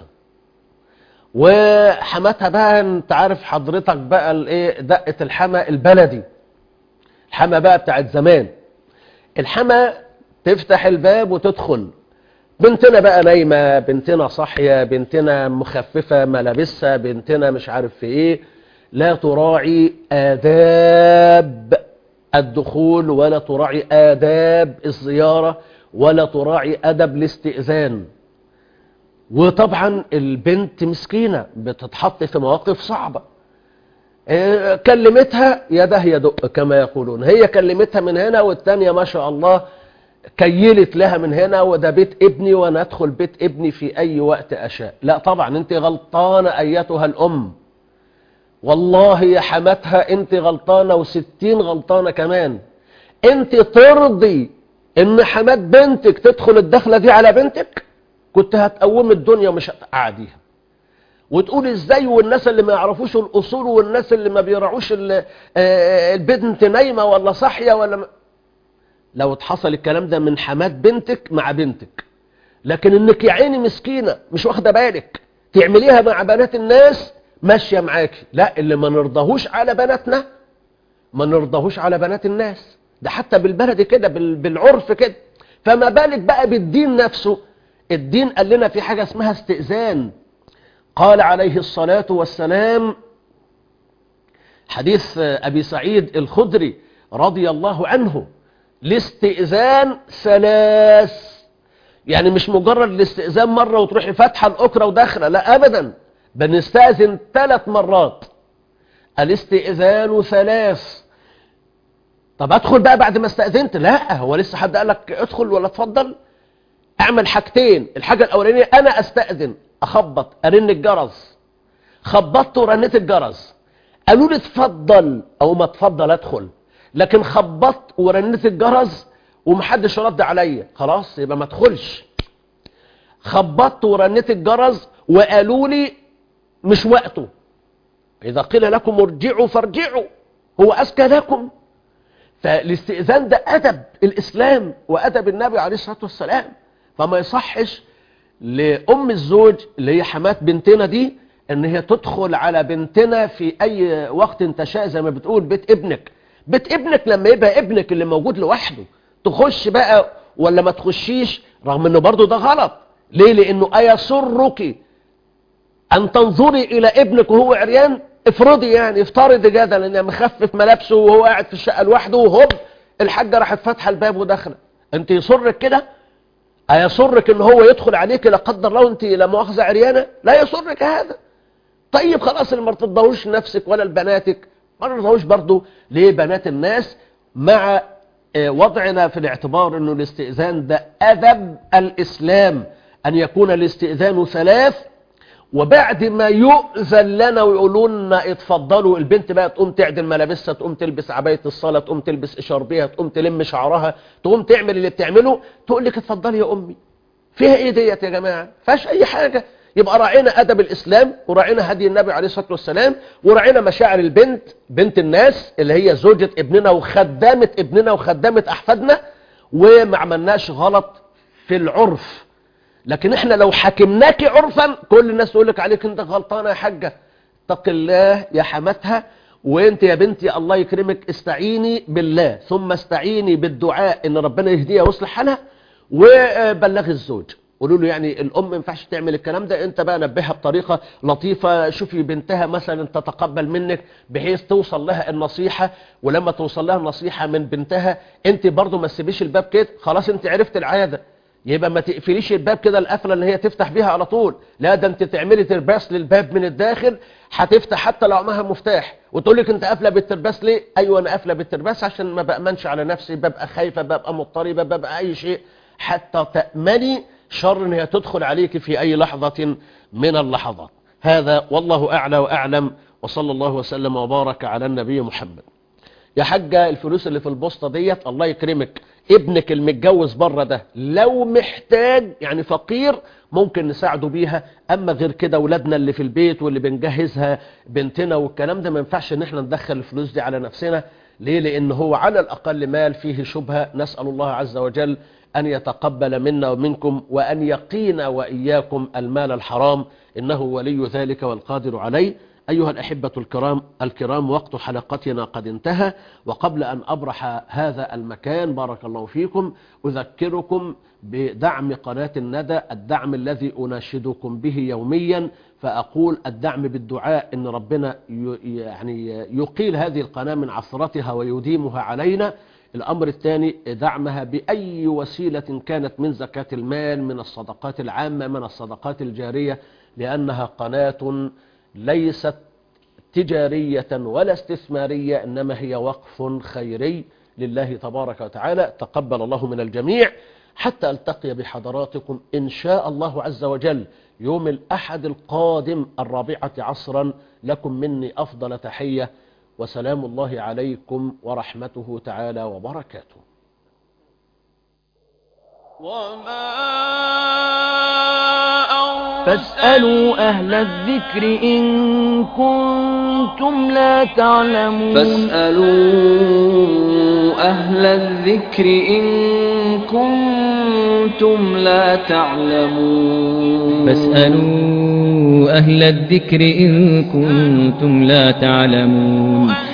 وحماتها بقى انت عارف حضرتك بقى الايه دقة الحما البلدي الحما بقى بتاعت زمان الحما تفتح الباب وتدخل بنتنا بقى نايمة بنتنا صاحية بنتنا مخففة ملابسها بنتنا مش عارف في ايه لا تراعي آداب الدخول ولا تراعي آداب الزيارة ولا تراعي أدب الاستئذان وطبعا البنت مسكينة بتتحط في مواقف صعبة إيه، كلمتها يده يدق كما يقولون هي كلمتها من هنا والتانية ما شاء الله كيلت لها من هنا وده بيت ابني وانا ادخل بيت ابني في اي وقت اشاء لا طبعا انت غلطانة ايتها الام والله يا حماتها انت غلطانة وستين غلطانة كمان انت ترضي ان حمات بنتك تدخل الدخلة دي على بنتك كنت هتقوم الدنيا ومش هتقعديها وتقول ازاي والناس اللي ما يعرفوش الاصول والناس اللي ما بيراعوش ال- آه، البنت نايمة ولا صاحية ولا م... لو اتحصل الكلام ده من حمات بنتك مع بنتك لكن انك يا عيني مسكينة مش واخدة بالك تعمليها مع بنات الناس ماشية معاكي لا اللي ما نرضاهوش على بناتنا ما نرضاهوش على بنات الناس ده حتى بالبلد كده بال- بالعرف كده فما بالك بقى بالدين نفسه الدين قال لنا في حاجة اسمها استئذان قال عليه الصلاة والسلام حديث أبي سعيد الخدري رضي الله عنه الاستئذان ثلاث يعني مش مجرد الاستئذان مرة وتروحي فاتحة الأكرة وداخلة لا أبدا بنستأذن ثلاث مرات الاستئذان ثلاث طب ادخل بقى بعد ما استأذنت لا هو لسه حد قال لك ادخل ولا اتفضل اعمل حاجتين الحاجة الاولانية انا استأذن اخبط ارن الجرس خبطت ورنيت الجرس قالوا لي اتفضل او ما اتفضل ادخل لكن خبطت ورنيت الجرس ومحدش رد عليا خلاص يبقى ما ادخلش خبطت ورنيت الجرس وقالوا لي مش وقته اذا قيل لكم ارجعوا فارجعوا هو اذكى لكم فالاستئذان ده أدب الإسلام وأدب النبي عليه الصلاة والسلام فما يصحش لأم الزوج اللي هي حماة بنتنا دي ان هي تدخل على بنتنا في اي وقت تشاء زي ما بتقول بيت ابنك بيت ابنك لما يبقى ابنك اللي موجود لوحده تخش بقى ولا ما تخشيش رغم انه برضو ده غلط ليه لانه ايسرك ان تنظري الى ابنك وهو عريان افرضي يعني افترضي جدلا ان مخفف ملابسه وهو قاعد في الشقه لوحده وهوب الحاجه راحت فاتحه الباب وداخله انت يسرك كده ايسرك ان هو يدخل عليك لا قدر الله انت لا مؤاخذه عريانه لا يسرك هذا طيب خلاص اللي ما ترضاهوش نفسك ولا لبناتك ما ترضاهوش برضه لبنات الناس مع آه، وضعنا في الاعتبار انه الاستئذان ده ادب الاسلام ان يكون الاستئذان ثلاث وبعد ما يؤذن لنا ويقولوا لنا اتفضلوا البنت بقى تقوم تعدل ملابسها تقوم تلبس عباية الصلاة تقوم تلبس اشاربيها تقوم تلم شعرها تقوم تعمل اللي بتعمله تقول لك اتفضلي يا امي فيها ايه ديت يا جماعة فاش اي حاجة يبقى راعينا ادب الاسلام وراعينا هدي النبي عليه الصلاة والسلام وراعينا مشاعر البنت بنت الناس اللي هي زوجة ابننا وخدامة ابننا وخدامة احفادنا وما عملناش غلط في العرف لكن احنا لو حكمناك عرفا كل الناس تقول لك عليك انت غلطانه يا حاجه اتق الله يا حماتها وانت يا بنتي الله يكرمك استعيني بالله ثم استعيني بالدعاء ان ربنا يهديها ويصلح حالها وبلغي الزوج قولوا له يعني الام ما ينفعش تعمل الكلام ده انت بقى نبهها بطريقه لطيفه شوفي بنتها مثلا تتقبل منك بحيث توصل لها النصيحه ولما توصل لها النصيحه من بنتها انت برضو ما تسيبيش الباب كده خلاص انت عرفت العاده يبقى ما تقفليش الباب كده القفله اللي هي تفتح بيها على طول لا ده انت تعملي ترباس للباب من الداخل هتفتح حتى لو معاها مفتاح وتقول لك انت قافله بالترباس ليه ايوه انا قافله بالترباس عشان ما بامنش على نفسي ببقى خايفه ببقى مضطربه ببقى اي شيء حتى تامني شر ان هي تدخل عليك في اي لحظه من اللحظات هذا والله اعلى واعلم وصلى الله وسلم وبارك على النبي محمد يا حاجة الفلوس اللي في البوسطة ديت الله يكرمك ابنك المتجوز بره ده لو محتاج يعني فقير ممكن نساعده بيها اما غير كده ولادنا اللي في البيت واللي بنجهزها بنتنا والكلام ده ما ينفعش ان احنا ندخل الفلوس دي على نفسنا ليه لان هو على الاقل مال فيه شبهة نسأل الله عز وجل ان يتقبل منا ومنكم وان يقينا واياكم المال الحرام انه ولي ذلك والقادر عليه أيها الأحبة الكرام الكرام وقت حلقتنا قد انتهى وقبل أن أبرح هذا المكان بارك الله فيكم أذكركم بدعم قناة الندى الدعم الذي أناشدكم به يوميا فأقول الدعم بالدعاء إن ربنا ي- يعني يقيل هذه القناة من عثرتها ويديمها علينا الأمر الثاني دعمها بأي وسيلة كانت من زكاة المال من الصدقات العامة من الصدقات الجارية لأنها قناة ليست تجارية ولا استثمارية إنما هي وقف خيري لله تبارك وتعالى تقبل الله من الجميع حتى ألتقي بحضراتكم إن شاء الله عز وجل يوم الأحد القادم الرابعة عصرا لكم مني أفضل تحية وسلام الله عليكم ورحمته تعالى وبركاته فاسألوا أهل الذكر إن كنتم لا تعلمون فاسألوا أهل الذكر إن كنتم لا تعلمون فاسألوا أهل الذكر إن كنتم لا تعلمون